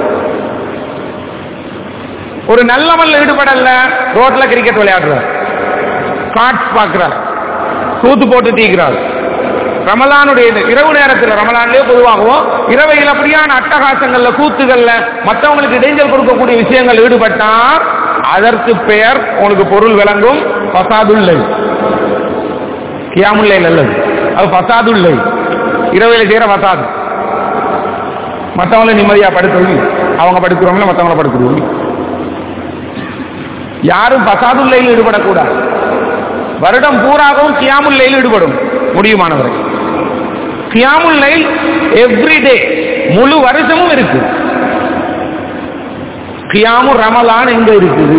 ஒரு நல்ல அமல்ல ஈடுபடல ரோட்ல கிரிக்கெட் விளையாடுறார் கார்ட்ஸ் பார்க்கிறார் கூத்து போட்டு தீக்கிறார் ரமலானுடைய இந்த இரவு நேரத்தில் ரமலான்லயே பொதுவாகவும் இரவையில் அப்படியான அட்டகாசங்கள்ல கூத்துகள்ல மற்றவங்களுக்கு இடைஞ்சல் கொடுக்கக்கூடிய விஷயங்கள் ஈடுபட்டால் அதற்கு பெயர் உங்களுக்கு பொருள் விளங்கும் பசாதுல்லை கியாமுல்லை நல்லது அது பசாதுல்லை இரவையில் செய்யற பசாது மற்றவங்களை நிம்மதியா படுத்துருவி அவங்க படுக்கிறவங்கள மற்றவங்கள படுத்துருவி யாரும் பசாதுல்லையில் ஈடுபடக்கூடாது வருடம் பூராகவும் கியாமுல்லையில் ஈடுபடும் முடியுமானவரை கியாமுல்லை எவ்ரிடே முழு வருஷமும் இருக்கு கியாமு ரமலான் எங்க இருக்குது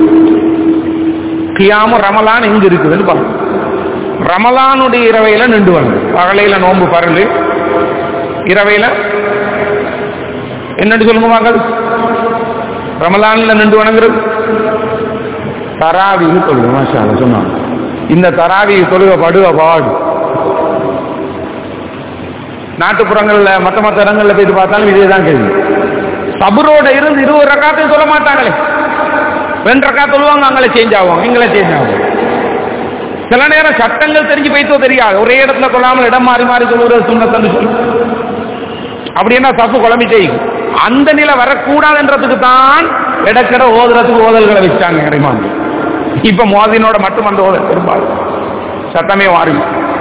கியாமு ரமலான் எங்க இருக்குதுன்னு பாருங்க ரமலானுடைய இரவையில நின்று வந்து பகலையில நோன்பு பரலு இரவையில என்னன்னு சொல்லுங்க வாங்க ரமலான்ல நின்று வணங்குறது தராவின்னு சொல்லுங்க மாஷா அல்லாஹ் சொன்னாங்க இந்த தராவி தொழுக படுவ பாடு நாட்டுப்புறங்கள்ல மத்த மத்த இடங்கள்ல போயிட்டு பார்த்தாலும் இதே தான் கேள்வி சபரோட இருந்து இருபது ரக்காத்தையும் சொல்ல மாட்டாங்களே ரெண்டு ரக்கா சொல்லுவாங்க அங்கே சேஞ்ச் ஆகும் இங்களே சேஞ்ச் ஆகும் சில நேரம் சட்டங்கள் தெரிஞ்சு போய்த்தோ தெரியாது ஒரே இடத்துல கொள்ளாமல் இடம் மாறி மாறி சொல்லுறது சுண்ணத்தன்னு சொல்லி அப்படின்னா தப்பு குழம்பி செய்யும் அந்த நிலை வரக்கூடாதுன்றதுக்கு தான் இடக்கிட ஓதுறதுக்கு ஓதல்களை வச்சாங்க கிடைமாங்க இப்ப மோதினோட மட்டும் அந்த ஓதல் பெரும்பாலும் சட்டமே மாறி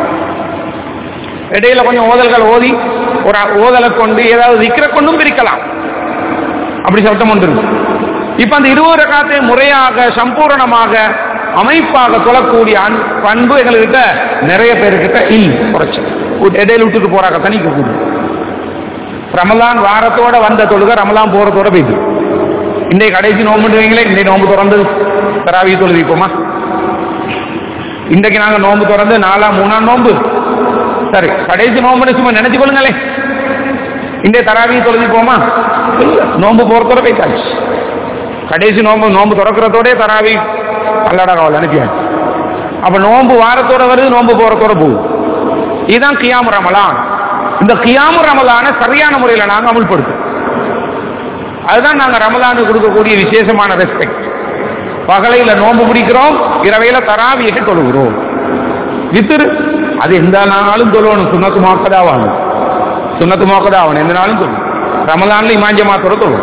இடையில கொஞ்சம் ஓதல்கள் ஓதி ஒரு ஓதலை கொண்டு ஏதாவது விக்கிர கொண்டும் பிரிக்கலாம் அப்படி சட்டம் ஒன்று இருக்கு இப்ப அந்த இருபது ரகாத்தை முறையாக சம்பூரணமாக அமைப்பாக தொழக்கூடிய அன்- பண்பு எங்கள்கிட்ட நிறைய பேர்கிட்ட இல் குறைச்சு இடையில விட்டுட்டு போறாங்க தனிக்க கூடும் ரமலான் வாரத்தோட வந்த தொழுக ரமலான் போறதோட போயிட்டு இன்றைய கடைசி நோம்புன்றீங்களே இன்றைய நோம்பு திறந்து தராவி தொழுவிப்போமா இன்றைக்கு நாங்க நோம்பு திறந்து நாலாம் மூணாம் நோம்பு சரி கடைசி நோம்புன்னு சும்மா நினைச்சு கொள்ளுங்களே இன்றைய தராவி தொழுவிப்போமா இல்ல நோம்பு போறதோட போயிட்டாச்சு கடைசி நோம்பு நோம்பு திறக்கிறதோட தராவி பல்லடா காவல் அனுப்பியாச்சு அப்ப நோம்பு வாரத்தோட வருது நோம்பு போறதோட போகுது இதுதான் கியாமு ரமலான் இந்த கியாமு ரமலான சரியான முறையில் நாங்க அமுல்படுத்தும் அதுதான் நாங்க ரமலானுக்கு கொடுக்கக்கூடிய விசேஷமான ரெஸ்பெக்ட் பகலையில நோன்பு பிடிக்கிறோம் இரவையில தராவியை தொழுகிறோம் வித்துரு அது எந்த நாளும் தொழுவணும் சுண்ணத்து மோக்கதாவாகணும் சுண்ணத்து மோக்கதாகணும் எந்த நாளும் தொழும் ரமலான்ல இமாஞ்ச மாத்தோட தொழும்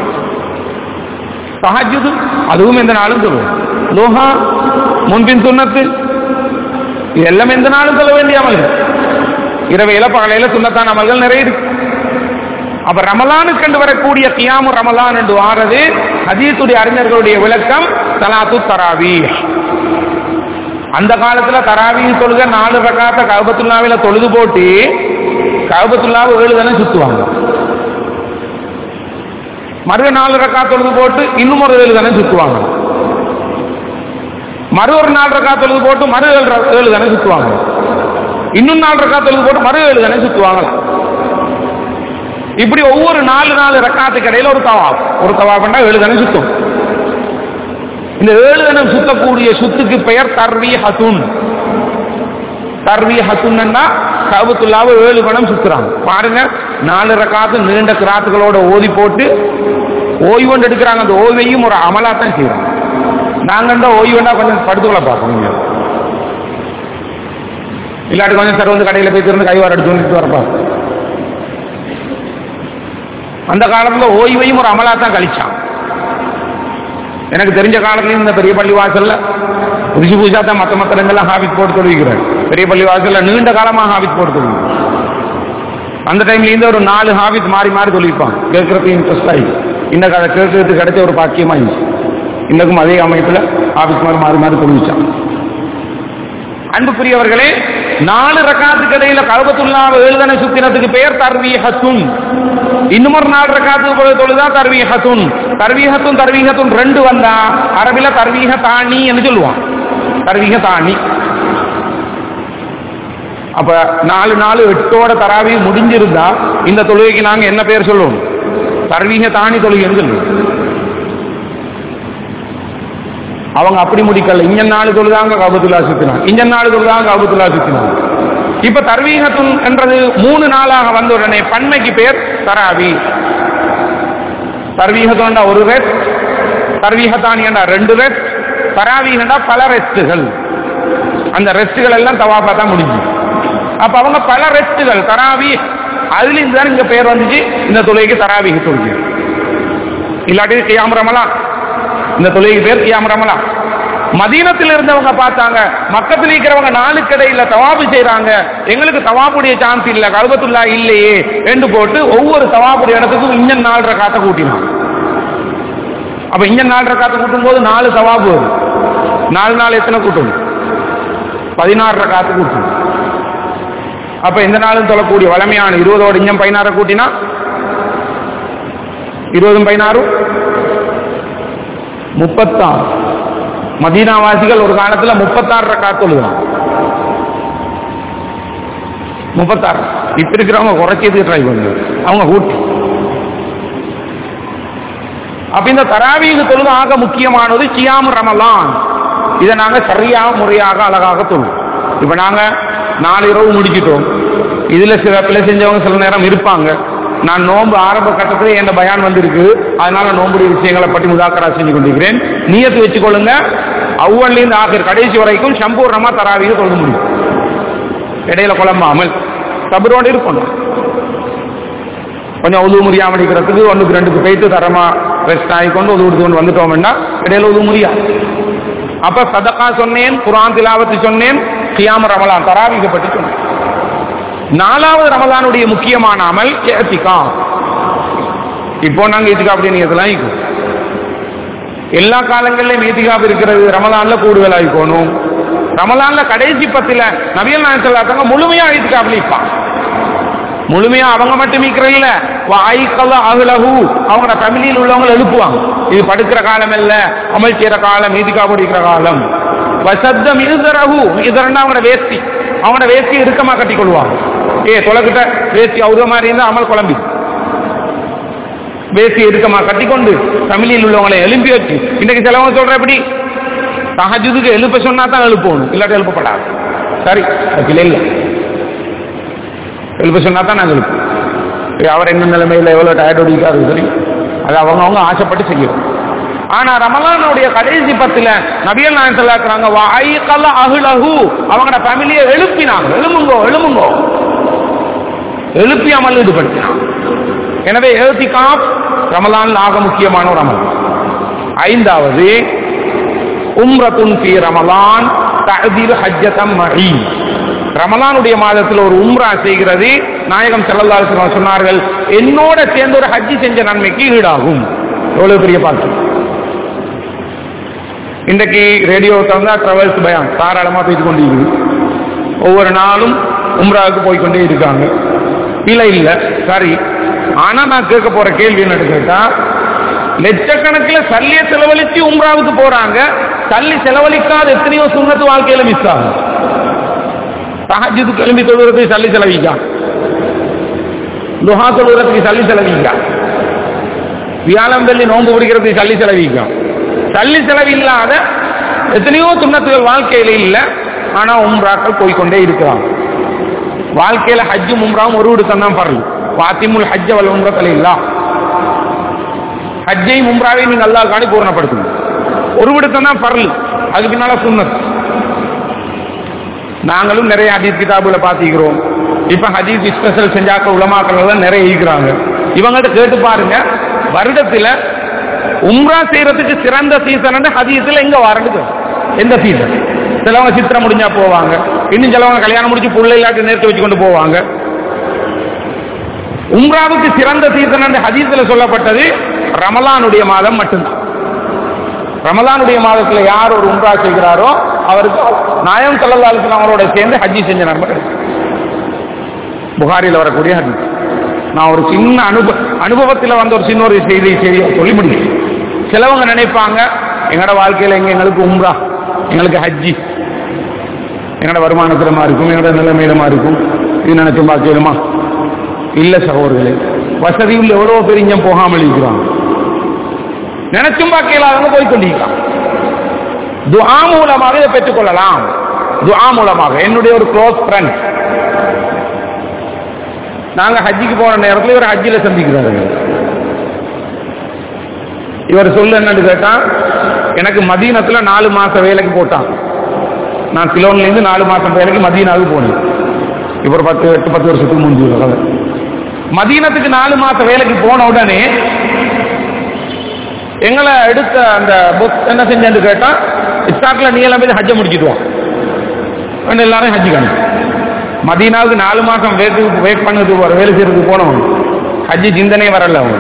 சஹஜுது அதுவும் எந்த நாளும் தொழும் லோஹா முன்பின் சுண்ணத்து இது எல்லாம் எந்த நாளும் சொல்ல வேண்டிய அமல்கள் இரவையில பகலையில சுண்ணத்தான அமல்கள் நிறைய இருக்கு அப்ப ரமலானுக்கு கண்டு வரக்கூடிய கியாமு ரமலான் என்று வாரது ஹதீசுடைய அறிஞர்களுடைய விளக்கம் சலாத்து தராவி அந்த காலத்துல தராவி தொழுக நாலு ரகாத்த கபத்துல்லாவில தொழுது போட்டு கபத்துல்லாவை ஏழு தானே சுத்துவாங்க மறு நாலு ரக்கா தொழுது போட்டு இன்னும் ஒரு ஏழு தானே சுத்துவாங்க மறு ஒரு நாலு ரக்கா தொழுது போட்டு மறு ஏழு ர- ஏழு தானே சுத்துவாங்க இன்னும் நாலு ரக்கா தொழுது போட்டு மறு ஏழு தானே சுத்துவாங்க இப்படி ஒவ்வொரு நாலு நாலு ரக்காத்துக்கு இடையில ஒரு தவாப் ஒரு தவாப்னா ஏழு தானே சுத்தும் இந்த ஏழு தினம் சுத்தக்கூடிய சுத்துக்கு பெயர் தர்வி ஹசுன் தர்வி ஹசுன்னா கபத்துல்லாவை ஏழு கணம் சுத்துறாங்க பாருங்க நாலு ரக்காத்து நீண்ட கிராத்துகளோட ஓதி போட்டு ஓய்வண்டு எடுக்கிறாங்க அந்த ஓய்வையும் ஒரு அமலாத்தான் செய்யறாங்க நாங்க ஓய்வுண்டா கொஞ்சம் படுத்துக்கொள்ள பார்ப்போம் இங்க. இல்லாட்டி கொஞ்சம் சார் வந்து கடையில் போய் திறந்து கைவார எடுத்து வந்துட்டு வரப்பா அந்த காலத்துல ஓய்வையும் ஒரு அமலாத்தான் கழிச்சான் எனக்கு தெரிஞ்ச காலத்துலயும் இந்த பெரிய பள்ளி வாசல்ல ருசி பூஜா தான் மத்த மத்த இடங்கள்லாம் ஹாபிட் போட்டு தொழுவிக்கிறார் பெரிய பள்ளி வாசல்ல நீண்ட காலமா ஹாபிட் போட்டு தொழுவிக்கிறார் அந்த டைம்ல இருந்து ஒரு நாலு ஹாபிட் மாறி மாறி தொழிப்பான் கேட்கறதுக்கு இன்ட்ரெஸ்ட் ஆகி இந்த கதை கேட்கறதுக்கு கிடைச்ச ஒரு பாக்கியமா இருந்துச்சு இன்னக்கும் அதே அமைப்புல ஹாபிட் மாதிரி மாறி மாறி தொழுவிச்சான் அன்புக்குரியவர்களே நாலு ரக்காத்துக்கு இடையில கல்பத்துல்லாவை எழுதனை சுத்தினத்துக்கு பெயர் தர்வீஹத்துன் இன்னும் ஒரு நாலு ரக்காத்துக்கு போய் தொழுதா தர்வீஹத்துன் தர்வீஹத்துன் தர்வீஹத்துன் ரெண்டு வந்தா அரபில தர்வீஹ தாணி என்று சொல்லுவான் தர்வீஹ தாணி அப்ப நாலு நாலு எட்டோட தராவி முடிஞ்சிருந்தா இந்த தொழுகைக்கு நாங்க என்ன பேர் சொல்லுவோம் தர்வீக தாணி தொழுகைன்னு சொல்லுவோம் அவங்க அப்படி முடிக்கல இங்க நாலு தொழுதாங்க கபத்துல்லா சுத்தினாங்க இங்க நாலு தொழுதாங்க கபத்துல்லா சுத்தினாங்க இப்ப தர்வீகத்துன் என்றது மூணு நாளாக வந்த உடனே பன்மைக்கு பேர் தராவி தர்வீகத்துண்டா ஒரு ரெஸ்ட் தர்வீகத்தானி என்றா ரெண்டு ரெஸ்ட் தராவீகண்டா பல ரெஸ்ட்டுகள் அந்த ரெஸ்ட்டுகள் எல்லாம் தவாபா தான் முடிஞ்சு அப்ப அவங்க பல ரெஸ்ட்டுகள் தராவி அதுல இருந்து தான் இங்க பேர் வந்துச்சு இந்த தொழுகைக்கு தராவிக தொழுகை இல்லாட்டி கியாம் ரமலான் இந்த தொழுகைக்கு பேர் கியாம் ரமலான் மதீனத்தில் இருந்தவங்க பார்த்தாங்க மக்கத்தில் இருக்கிறவங்க நாளுக்கு இடையில தவாபு செய்றாங்க எங்களுக்கு தவாபுடைய சான்ஸ் இல்ல கல்பத்துல்லா இல்லையே என்று போட்டு ஒவ்வொரு தவாபுடைய இடத்துக்கும் இன்னும் நாலரை காத்த கூட்டினான் அப்ப இங்க நாலரை காத்து கூட்டும் போது நாலு தவாபு வரும் நாலு நாள் எத்தனை கூட்டும் பதினாறு காத்து கூட்டும் அப்ப எந்த நாளும் தொழக்கூடிய வளமையான இருபதோட இஞ்சம் பதினாறு கூட்டினா இருபதும் பதினாறும் முப்பத்தாறு மதீனாவாசிகள் ஒரு காலத்துல முப்பத்தாறு காத்து எழுதுவான் முப்பத்தாறு இப்ப இருக்கிறவங்க குறைச்சதுக்கு ட்ரை பண்ணுங்க அவங்க கூட்டி அப்ப இந்த தராவீக தொழுது ஆக முக்கியமானது கியாம் ரமலான் இதை நாங்க சரியாக முறையாக அழகாக தொழுவோம் இப்ப நாங்க நாலு இரவு முடிச்சிட்டோம் இதுல சில பிள்ளை செஞ்சவங்க சில நேரம் இருப்பாங்க நான் நோன்பு ஆரம்ப கட்டத்தில் என் பயான் வந்திருக்கு அதனால நோம்புடைய விஷயங்களை பற்றி முதாக்கரா செஞ்சு கொண்டிருக்கிறேன் நீயத்து வச்சுக்கொள்ளுங்க அவ்வளிலிருந்து ஆகிற கடைசி வரைக்கும் சம்பூர்ணமா தராவீக தொழுக முடியும் இடையில குழம்பாமல் சபரோடு இருக்கணும் கொஞ்சம் உதவு முடியாமல் இருக்கிறதுக்கு ஒன்றுக்கு ரெண்டுக்கு போயிட்டு தரமா ரெஸ்ட் ஆகிக்கொண்டு உதவு எடுத்து கொண்டு வந்துட்டோம்னா இடையில உதவு முடியாது அப்ப சதக்கா சொன்னேன் குரான் திலாவத்து சொன்னேன் கியாம ரமலான் தராவிக பற்றி சொன்னேன் நாலாவது ரமலானுடைய முக்கியமான அமல் ஏத்திகா இப்போ நாங்க இத்திகா அப்படின்னு இருக்கும் எல்லா காலங்களிலும் ஏத்திகாப் இருக்கிறது ரமலான்ல கூடுதலாகி போகணும் ரமலான்ல கடைசி பத்துல நபியல் நாயத்தல்லாத்தவங்க முழுமையா ஏத்திகாப்ல இருப்பான் முழுமையா அவங்க மட்டும் இல்ல வாய்க்கல அகுலகு அவங்க தமிழில் உள்ளவங்க எழுப்புவாங்க இது படுக்கிற காலம் இல்ல அமல் செய்யற காலம் ஈதிகா படிக்கிற காலம் வசத்தம் இதுரகு இதரண்டா அவங்களோட வேஷ்டி அவங்களோட வேஷ்டி இறுக்கமா கட்டி கொள்வாங்க ஏ தொலைக்கிட்ட வேஷ்டி அவுத மாதிரி இருந்தா அமல் குழம்பி வேஷ்டி இறுக்கமா கட்டிக்கொண்டு தமிழில் உள்ளவங்களை எழுப்பி வச்சு இன்னைக்கு சிலவங்க சொல்ற எப்படி தஹஜுதுக்கு எழுப்ப சொன்னா தான் எழுப்பணும் இல்லாட்டி எழுப்பப்படாது சரி அதுல இல்லை எழுப்ப சொன்னா தான் நாங்கள் எழுப்போம் அவர் என்ன நிலைமையில் எவ்வளோ டயர்ட் ஒடிக்காரு சரி அது அவங்க அவங்க ஆசைப்பட்டு செய்யணும் ஆனா ரமலானுடைய கடைசி பத்துல நபியல் நாயன் சொல்லாக்குறாங்க வாய்க்கல்ல அகுலகு அவங்களோட ஃபேமிலியை எழுப்பினாங்க எழுமுங்கோ எழுமுங்கோ எழுப்பி அமல் ஈடுபடுத்தினாங்க எனவே எழுத்திகாப் ரமலான் ஆக முக்கியமான ஒரு அமல் ஐந்தாவது உம்ரத்துன் ஃபி ரமலான் தஅதீல் ஹஜ்ஜதம் மஹீ ரமலானுடைய மாதத்தில் ஒரு உம்ரா செய்கிறது நாயகம் செல்லல்லா சொன்னார்கள் என்னோட சேர்ந்து ஒரு ஹஜ்ஜி செஞ்ச நன்மைக்கு ஈடாகும் எவ்வளவு பெரிய பாட்டு இன்றைக்கு ரேடியோ தந்தா டிராவல்ஸ் பயான் தாராளமா பேசிக் கொண்டிருக்குது ஒவ்வொரு நாளும் உம்ராவுக்கு போய்கொண்டே இருக்காங்க இல்லை இல்ல சரி ஆனா நான் கேட்க போற கேள்வி என்னன்னு கேட்டா லட்சக்கணக்கில் சல்லிய செலவழிச்சு உம்ராவுக்கு போறாங்க சல்லி செலவழிக்காத எத்தனையோ சுண்ணத்து வாழ்க்கையில மிஸ் ஆகும் தஹஜுக்கு கிளம்பி தொழுகிறதுக்கு சல்லி செலவிக்கா துஹா தொழுகிறதுக்கு சல்லி செலவிக்கா வியாழம் வெள்ளி நோன்பு பிடிக்கிறதுக்கு சல்லி செலவிக்கும் சல்லி செலவு இல்லாத எத்தனையோ சுண்ணத்துகள் வாழ்க்கையில இல்ல ஆனா உம்ராக்கள் போய்கொண்டே இருக்கிறாங்க வாழ்க்கையில ஹஜ்ஜும் உம்ராவும் ஒரு விடுத்தம் தான் பரல் வாத்திமுல் ஹஜ்ஜ வல் உம்ரத்தில் இல்லா ஹஜ்ஜையும் உம்ராவையும் நீங்க அல்லாஹ் காணி பூரணப்படுத்துங்க ஒரு விடுத்தம் தான் பரல் அதுக்கு பின்னால சுண்ணத் நாங்களும் நிறைய ஹதீஸ் கிதாபுல பாத்திக்கிறோம் இப்ப ஹதீஸ் ஸ்பெஷல் செஞ்சாக்க உலமாக்கள் எல்லாம் நிறைய இருக்கிறாங்க இவங்கள்ட்ட கேட்டு பாருங்க வருடத்துல உம்ரா செய்யறதுக்கு சிறந்த சீசன் ஹதீஸ்ல எங்க வரண்டு எந்த சீசன் சிலவங்க சித்திரம் முடிஞ்சா போவாங்க இன்னும் சிலவங்க கல்யாணம் முடிச்சு புள்ள இல்லாட்டி நேர்த்து வச்சு கொண்டு போவாங்க உம்ராவுக்கு சிறந்த சீசன் ஹதீஸ்ல சொல்லப்பட்டது ரமலானுடைய மாதம் மட்டும்தான் ரமலானுடைய மாதத்துல யார் ஒரு உம்ரா செய்கிறாரோ அவருக்கு நாயம் சல்லல்லாஹு அவரோட சேர்ந்து ஹஜ்ஜி செஞ்ச நன்மை கிடைக்கும் புகாரில் வரக்கூடிய ஹதீஸ் நான் ஒரு சின்ன அனுபவ அனுபவத்தில் வந்த ஒரு சின்ன ஒரு செய்தி செய்தி சொல்லி முடியும் சிலவங்க நினைப்பாங்க எங்களோட வாழ்க்கையில எங்க எங்களுக்கு உம்ரா எங்களுக்கு ஹஜ்ஜி எங்களோட வருமானத்திலமா இருக்கும் எங்களோட நிலைமையிலமா இருக்கும் இது நினைச்சு பார்க்கலுமா இல்ல சகோதரர்களே வசதி உள்ள எவ்வளவு பேர் இங்க போகாமல் இருக்கிறாங்க நினைச்சும் பார்க்கலாதவங்க போய் கொண்டிருக்கான் துஆ மூலமாக இதை பெற்றுக்கொள்ளலாம் துஆ மூலமாக என்னுடைய ஒரு க்ளோஸ் ஃப்ரெண்ட் நாங்க ஹஜ்ஜிக்கு போன நேரத்தில் இவர் ஹஜ்ஜில சந்திக்கிறாரு இவர் சொல்ல என்னன்னு கேட்டா எனக்கு மதீனத்துல நாலு மாசம் வேலைக்கு போட்டான் நான் சிலோன்ல இருந்து நாலு மாசம் வேலைக்கு மதீனாவுக்கு போனேன் இவர் பத்து எட்டு பத்து வருஷத்துக்கு முந்தி உள்ள கதை மதீனத்துக்கு நாலு மாசம் வேலைக்கு போன உடனே எங்களை எடுத்த அந்த புக் என்ன செஞ்சேன்னு கேட்டா இஸ்டாக்ல நீ எல்லாம் போய் ஹஜ்ஜை முடிச்சிடுவான் எல்லாரும் ஹஜ்ஜி காணும் மதீனாவுக்கு நாலு மாசம் வேட்டு வெயிட் பண்ணது ஒரு வேலை செய்யறதுக்கு போனவங்க ஹஜ்ஜி சிந்தனையே வரல அவங்க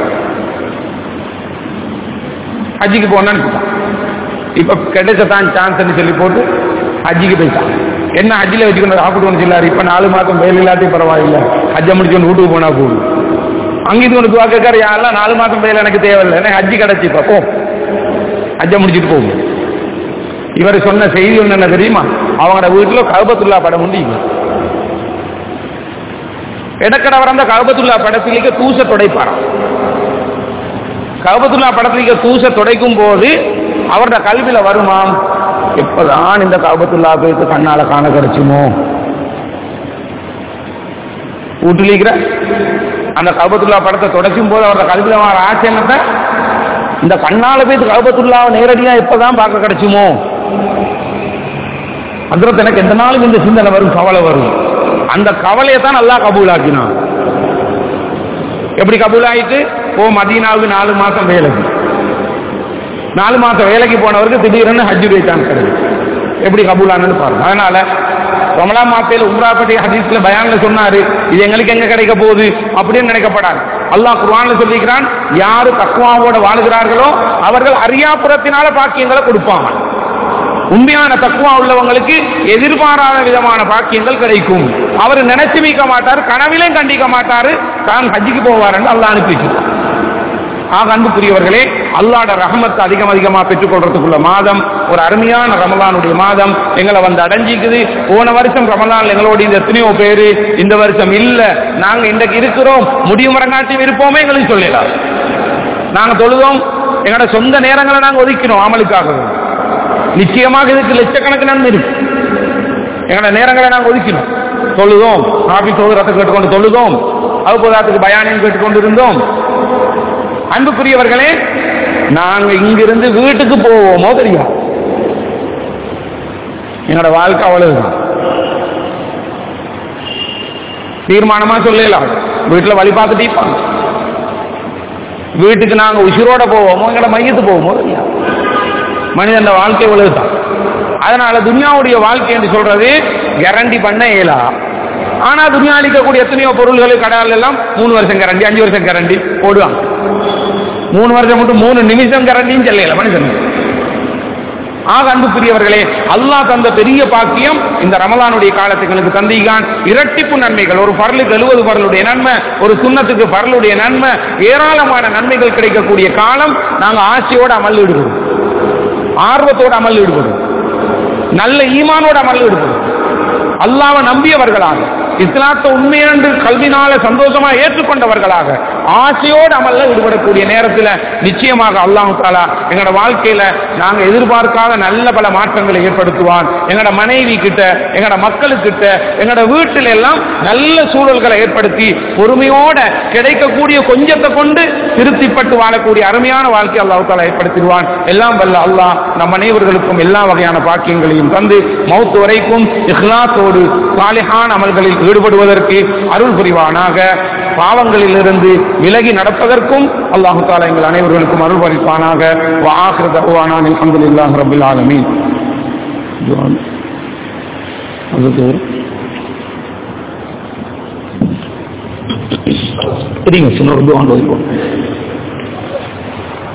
ஹஜ்ஜிக்கு போனான்னு இப்ப கிடைச்சதான் சான்ஸ் சொல்லி போட்டு ஹஜ்ஜிக்கு போயிட்டான் என்ன ஹஜ்ஜில வச்சுக்கணும் சாப்பிட்டு வந்து சொல்லாரு இப்ப நாலு மாசம் வேலை இல்லாட்டி பரவாயில்ல ஹஜ்ஜை முடிச்சு வீட்டுக்கு போனா போதும் அங்கிருந்து ஒரு துவா கேட்காரு யாரெல்லாம் நாலு மாசம் வேலை எனக்கு தேவையில்லை எனக்கு ஹஜ்ஜி கிடைச்சி இப்ப போ ஹஜ்ஜை முடிச்சிட்டு போகும் இவர் சொன்ன செய்தி ஒண்ணு என்ன தெரியுமா அவங்களோட வீட்டுல கல்பத்துல்லா படம் உண்டு இங்க இடக்கட வரந்த கல்பத்துல்லா படத்திலேயே தூச துடைப்பாராம் கல்பத்துல்லா படத்திலேயே தூச துடைக்கும் போது அவரோட கல்வியில வருமாம் எப்பதான் இந்த கல்பத்துல்லா போயிட்டு கண்ணால காண கிடைச்சுமோ வீட்டுலிக்கிற அந்த கல்பத்துல்லா படத்தை துடைக்கும் போது அவரோட கல்வியில வர ஆசை என்னத்த இந்த கண்ணால போய் கல்பத்துல்லாவை நேரடியா எப்பதான் பார்க்க கிடைச்சுமோ அதிரத்து எனக்கு எந்த நாளும் இந்த சிந்தனை வரும் கவலை வரும் அந்த கவலையை தான் நல்லா கபூலாக்கினான் எப்படி கபூல் ஆயிட்டு ஓ மதீனாவுக்கு நாலு மாசம் வேலைக்கு நாலு மாசம் வேலைக்கு போனவருக்கு திடீர்னு ஹஜ்ஜுடைய சான்ஸ் கிடைக்கும் எப்படி கபூலானு பாருங்க அதனால ரமலா மாத்தையில உம்ரா பற்றி ஹதீஸ்ல பயான்ல சொன்னாரு இது எங்களுக்கு எங்க கிடைக்க போகுது அப்படின்னு நினைக்கப்படாது அல்லாஹ் குர்ஆன்ல சொல்லிக்கிறான் யாரு தக்குவாவோட வாழுகிறார்களோ அவர்கள் அரியாபுரத்தினால பாக்கியங்களை கொடுப்பாங்க உண்மையான தக்குவா உள்ளவங்களுக்கு எதிர்பாராத விதமான பாக்கியங்கள் கிடைக்கும் அவர் நினைச்சு மீக்க மாட்டார் கனவிலையும் கண்டிக்க மாட்டாரு தான் ஹஜ்ஜிக்கு போவாருன்னு அல்லாஹ் அனுப்பி வச்சிருக்கான். ஆக அன்புக்குரியவர்களே அல்லாட ரஹமத்தை அதிகம் அதிகமா பெற்றுக்கொள்றதுக்குள்ள மாதம் ஒரு அருமையான ரமலானுடைய மாதம் எங்களை வந்து அடைஞ்சிக்குது போன வருஷம் ரமலான் எங்களோட இந்த எத்தனையோ பேரு இந்த வருஷம் இல்ல நாங்க இன்றைக்கு இருக்கிறோம் முடியும் வரங்காட்டியும் இருப்போமே எங்களுக்கு சொல்லலாம் நாங்க தொழுதோம் எங்களோட சொந்த நேரங்களை நாங்க ஒதுக்கினோம் அமலுக்காக நிச்சயமாக இதுக்கு லட்சக்கணக்கு நன்மை இருக்கு எங்களோட நேரங்களை நாங்க ஒதுக்கினோம் தொழுதோம் காபி சோதரத்தை கேட்டுக்கொண்டு தொழுதோம் அவுபதாத்துக்கு பயானையும் கேட்டுக்கொண்டு இருந்தோம் அன்புக்குரியவர்களே நாங்க இங்கிருந்து வீட்டுக்கு போவோமோ தெரியும் என்னோட வாழ்க்கை அவ்வளவுதான் தீர்மானமா சொல்லலாம் வீட்டுல வழி பார்த்துட்டு இருப்பாங்க வீட்டுக்கு நாங்க உசிரோட போவோமோ எங்களோட மையத்து போவோமோ தெரியாது மனிதன் வாழ்க்கை இவ்வளவுதான் அதனால துன்யாவுடைய வாழ்க்கை என்று சொல்றது கேரண்டி பண்ண இயலா ஆனா துன்யா அளிக்கக்கூடிய எத்தனையோ பொருள்கள் கடைகள் எல்லாம் மூணு வருஷம் கேரண்டி அஞ்சு வருஷம் கேரண்டி போடுவாங்க மூணு வருஷம் மட்டும் மூணு நிமிஷம் கேரண்டியும் சொல்லல மனிதன் ஆக அன்புக்குரியவர்களே அல்லாஹ் தந்த பெரிய பாக்கியம் இந்த ரமலானுடைய காலத்துக்கு எனக்கு தந்திகான் இரட்டிப்பு நன்மைகள் ஒரு பரலுக்கு எழுபது பரலுடைய நன்மை ஒரு சுண்ணத்துக்கு பரலுடைய நன்மை ஏராளமான நன்மைகள் கிடைக்கக்கூடிய காலம் நாங்க ஆசையோட அமல் ஈடுபடும் ஆர்வத்தோட அமல் ஈடுபடும் நல்ல ஈமானோட அமல் ஈடுபடும் அல்லாவை நம்பியவர்களாக இஸ்லாத்தை உண்மையென்று கல்வினால சந்தோஷமா ஏற்றுக்கொண்டவர்களாக ஆசையோடு அமல்ல ஈடுபடக்கூடிய நேரத்தில் நிச்சயமாக அல்லாஹு தாலா எங்களோட வாழ்க்கையில நாங்க எதிர்பார்க்காத நல்ல பல மாற்றங்களை ஏற்படுத்துவான் எங்களோட மனைவி கிட்ட எங்களோட மக்களுக்கிட்ட எங்களோட வீட்டில் எல்லாம் நல்ல சூழல்களை ஏற்படுத்தி பொறுமையோட கிடைக்கக்கூடிய கொஞ்சத்தை கொண்டு திருப்திப்பட்டு வாழக்கூடிய அருமையான வாழ்க்கை அல்லாஹு தாலா ஏற்படுத்திடுவான் எல்லாம் வல்ல அல்லாஹ் நம் அனைவர்களுக்கும் எல்லா வகையான பாக்கியங்களையும் தந்து மௌத்து வரைக்கும் இஹ்லாத்தோடு சாலிஹான அமல்களில் ஈடுபடுவதற்கு அருள் புரிவானாக பாவங்களிலிருந்து விலகி நடப்பதற்கும் அல்லாஹு தாலா எங்கள் அனைவர்களுக்கும் அருள் பரிப்பானாக வாஹிர தகுவானான் அல்ஹம்துலில்லாஹ் ரபில் ஆலமீன் சரிங்க சின்ன ஒரு துவான் ஓதிப்போம்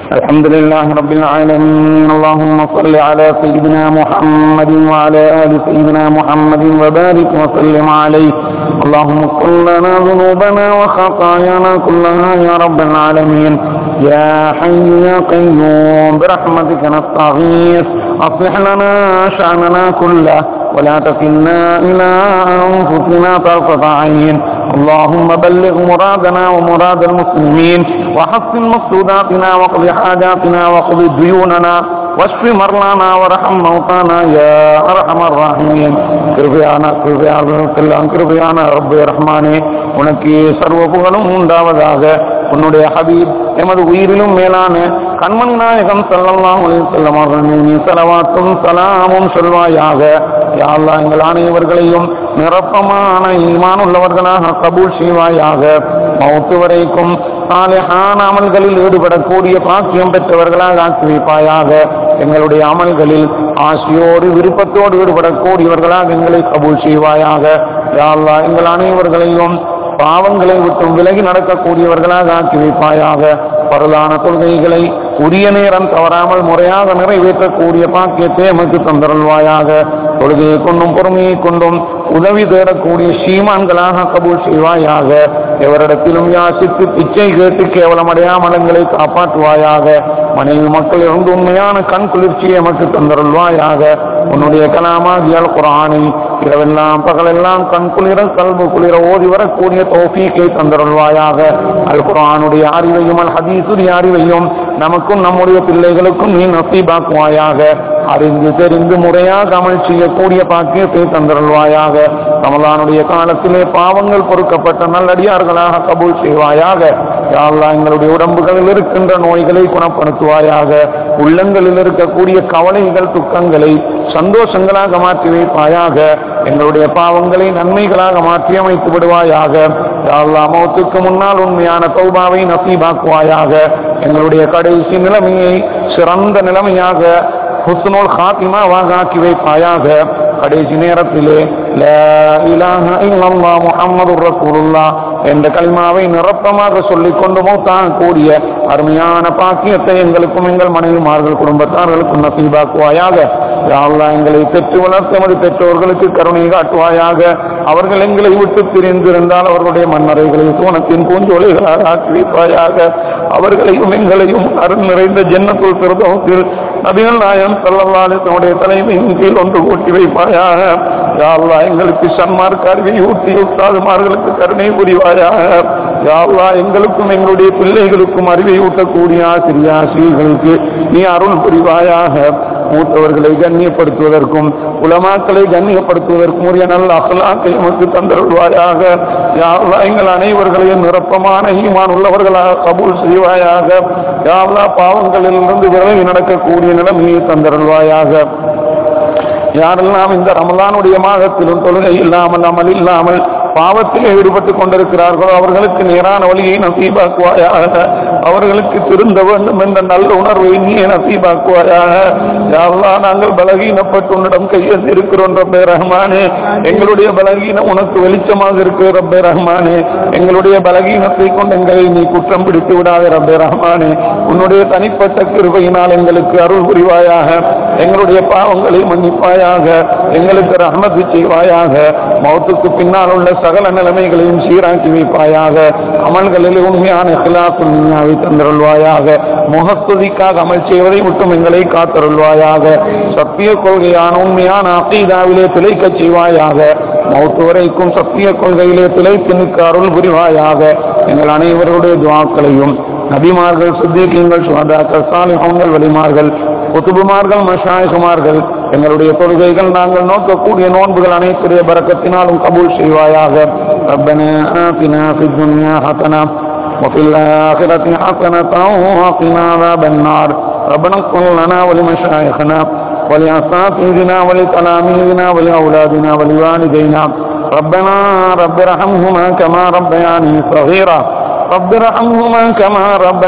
الحمد لله رب العالمين اللهم صل على سيدنا محمد وعلى آل سيدنا محمد وبارك وسلم عليه اللهم اغفر لنا ذنوبنا وخطايانا كلها يا رب العالمين يا حي يا قيوم برحمتك نستغيث أصلح لنا شأننا كله ولا تكلنا إلى أنفسنا طرفة عين اللهم بلغ مرادنا ومراد المسلمين وحسن مقصوداتنا واقض حاجاتنا واقض ديوننا واشف مرضانا وارحم موتانا يا ارحم الراحمين கிருபையான கிருபையான கிருபையான ரப்பே ரஹ்மானே உனக்கு சர்வ புகழும் உண்டாவதாக உன்னுடைய ஹபீப் எமது உயிரிலும் மேலான கண்மணி நாயகம் செல்லலாம் செல்லம் அவர்கள் நீ செலவாத்தும் சலாமும் சொல்வாயாக யாழ்லா எங்கள் அனைவர்களையும் நிரப்பமான ஈமான் உள்ளவர்களாக கபூல் செய்வாயாக மௌத்து வரைக்கும் சாலையான அமல்களில் ஈடுபடக்கூடிய பாக்கியம் பெற்றவர்களாக ஆக்கி வைப்பாயாக எங்களுடைய அமல்களில் ஆசையோடு விருப்பத்தோடு ஈடுபடக்கூடியவர்களாக எங்களை கபூல் செய்வாயாக யாழ்லா எங்கள் அனைவர்களையும் பாவங்களை விட்டும் விலகி நடக்கக்கூடியவர்களாக ஆக்கி வைப்பாயாக பரலான கொள்கைகளை உரிய நேரம் தவறாமல் முறையாக நிறைவேற்றக்கூடிய பாக்கியத்தை எமக்கு தந்தருள்வாயாக தொழுகையை கொண்டும் பொறுமையை கொண்டும் உதவி தேடக்கூடிய சீமான்களாக கபூல் செய்வாயாக எவரிடத்திலும் யாசித்து பிச்சை கேட்டு கேவலம் அடையாமலங்களை காப்பாற்றுவாயாக மனைவி மக்கள் இருந்து உண்மையான கண் குளிர்ச்சியை எமக்கு தந்தருள்வாயாக உன்னுடைய கலாமாகியால் குரானை இரவெல்லாம் பகலெல்லாம் கண் குளிர கல்பு குளிர ஓதி வரக்கூடிய தோஃபீக்கை தந்தருள்வாயாக அல் குரானுடைய அறிவையும் அல் ஹதீசுடைய அறிவையும் நமக்கும் நம்முடைய பிள்ளைகளுக்கும் நீ நசீபாக்குவாயாக அறிந்து தெரிந்து முறையாக அமல் செய்யக்கூடிய பாக்கியத்தை தந்தருள்வாயாக கமலானுடைய காலத்திலே பாவங்கள் பொறுக்கப்பட்ட நல்லடியார்களாக கபூல் செய்வாயாக யாழ்லா எங்களுடைய உடம்புகளில் இருக்கின்ற நோய்களை குணப்படுத்துவாயாக உள்ளங்களில் இருக்கக்கூடிய கவலைகள் துக்கங்களை சந்தோஷங்களாக மாற்றி வைப்பாயாக எங்களுடைய பாவங்களை நன்மைகளாக மாற்றி அமைத்து விடுவாயாக யாழ்லா மௌத்துக்கு முன்னால் உண்மையான தௌபாவை நசீபாக்குவாயாக எங்களுடைய கடைசி நிலைமையை சிறந்த நிலைமையாக ஹுஸ்னுல் ஹாத்திமாவாக ஆக்கி வைப்பாயாக கடைசி நேரத்திலே முகமது ரசூலுல்லா என்ற கலிமாவை நிரப்பமாக சொல்லிக் கொண்டு மௌத்தாக கூடிய அருமையான பாக்கியத்தை எங்களுக்கும் எங்கள் மனைவிமார்கள் குடும்பத்தார்களுக்கும் நசீபாக்குவாயாக யாழ்லா எங்களை பெற்று வளர்த்த எமது பெற்றோர்களுக்கு கருணை காட்டுவாயாக அவர்கள் எங்களை விட்டு பிரிந்திருந்தால் அவர்களுடைய மண்ணறைகளை சோனத்தின் பூஞ்சோலைகளாக ஆக்கி வைப்பாயாக அவர்களையும் எங்களையும் அருள் நிறைந்த ஜென்னத்துள் பிறந்தவத்தில் நபிகள் நாயம் செல்லவாறு தன்னுடைய தலைமையின் கீழ் ஒன்று கூட்டி வைப்பாயாக யாழ்லா எங்களுக்கு சன்மார்க்க அறிவை ஊட்டி உத்தாதுமார்களுக்கு கருணை புரிவாயாக யாழ்லா எங்களுக்கும் எங்களுடைய பிள்ளைகளுக்கும் அறிவை ஊட்டக்கூடிய ஆசிரிய ஆசிரியர்களுக்கு நீ அருள் புரிவாயாக மூத்தவர்களை கண்ணியப்படுத்துவதற்கும் உலமாக்களை கண்ணியப்படுத்துவதற்கும் உரிய நல்ல அகலாக்கை நமக்கு தந்தருள்வாயாக யாவ்லா எங்கள் அனைவர்களையும் நிரப்பமான ஈமான் உள்ளவர்களாக கபூல் செய்வாயாக யாவ்லா பாவங்களிலிருந்து விலகி நடக்கக்கூடிய நிலைமையை தந்தருள்வாயாக யாரெல்லாம் இந்த ரமலானுடைய மாதத்திலும் தொழுகை இல்லாமல் அமல் இல்லாமல் பாவத்தில் ஈடுபட்டுக் கொண்டிருக்கிறார்களோ அவர்களுக்கு நேரான வழியை நசீபாக்குவாயாக அவர்களுக்கு திருந்த வேண்டும் என்ற நல்ல உணர்வை நீ நசீபாக்குவாயாக யாரெல்லாம் நாங்கள் பலகீனப்பட்டு உன்னிடம் கையெழுந்து இருக்கிறோம் ரப்பே ரஹ்மானே எங்களுடைய பலகீனம் உனக்கு வெளிச்சமாக இருக்கு ரப்பே ரஹ்மானே எங்களுடைய பலகீனத்தை கொண்டு எங்களை நீ குற்றம் பிடித்து விடாத ரப்பே ரஹ்மானே உன்னுடைய தனிப்பட்ட கிருபையினால் எங்களுக்கு அருள் புரிவாயாக எங்களுடைய பாவங்களை மன்னிப்பாயாக எங்களுக்கு ரஹமத்து செய்வாயாக மௌத்துக்கு பின்னால் உள்ள சகல நிலைமைகளையும் சீராக்கி வைப்பாயாக அமல்களில் உண்மையான இஹ்லாசுன்யாவை தந்தருள்வாயாக முகஸ்துதிக்காக அமல் செய்வதை மட்டும் எங்களை காத்தருள்வாயாக சத்திய கொள்கையான உண்மையான அக்கீதாவிலே திளைக்கச் செய்வாயாக மௌத்து வரைக்கும் சத்திய கொள்கையிலே திளைத்து நிற்க அருள் புரிவாயாக எங்கள் அனைவருடைய துவாக்களையும் நபிமார்கள் சித்திகங்கள் சுகதாக்கள் சாலிஹங்கள் வலிமார்கள் குத்துபுமார்கள் மஷாயகுமார்கள் எங்களுடைய தொழுகைகள் நாங்கள் நோக்கக்கூடிய நோன்புகள் அனைத்துடைய பறக்கத்தினாலும் கபூல் செய்வாயாக ربنا آتنا في الدنيا حسنة وفي الآخرة حسنة وقنا عذاب النار ربنا اغفر لنا ولمشايخنا ولأساتذتنا ولتلاميذنا ولأولادنا ولوالدينا ربنا رب ارحمهما كما ربياني صغيرا رب ارحمهما كما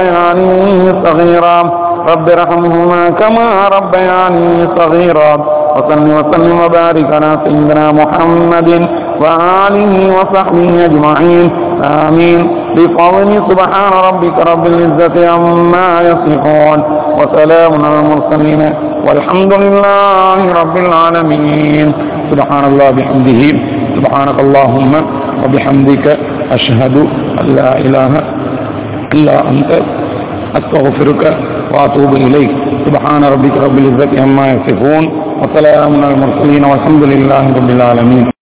ربياني صغيرا رب ارحمهما كما ربياني صغيرا وصل وسلم وبارك على سيدنا محمد وآله وصحبه أجمعين آمين بقول سبحان ربك رب العزة عما يصفون وسلام على المرسلين والحمد لله رب العالمين سبحان الله بحمده سبحانك اللهم وبحمدك أشهد أن لا إله إلا أنت أستغفرك وأتوب إليك سبحان ربك رب العزة عما يصفون وسلام على المرسلين والحمد لله رب العالمين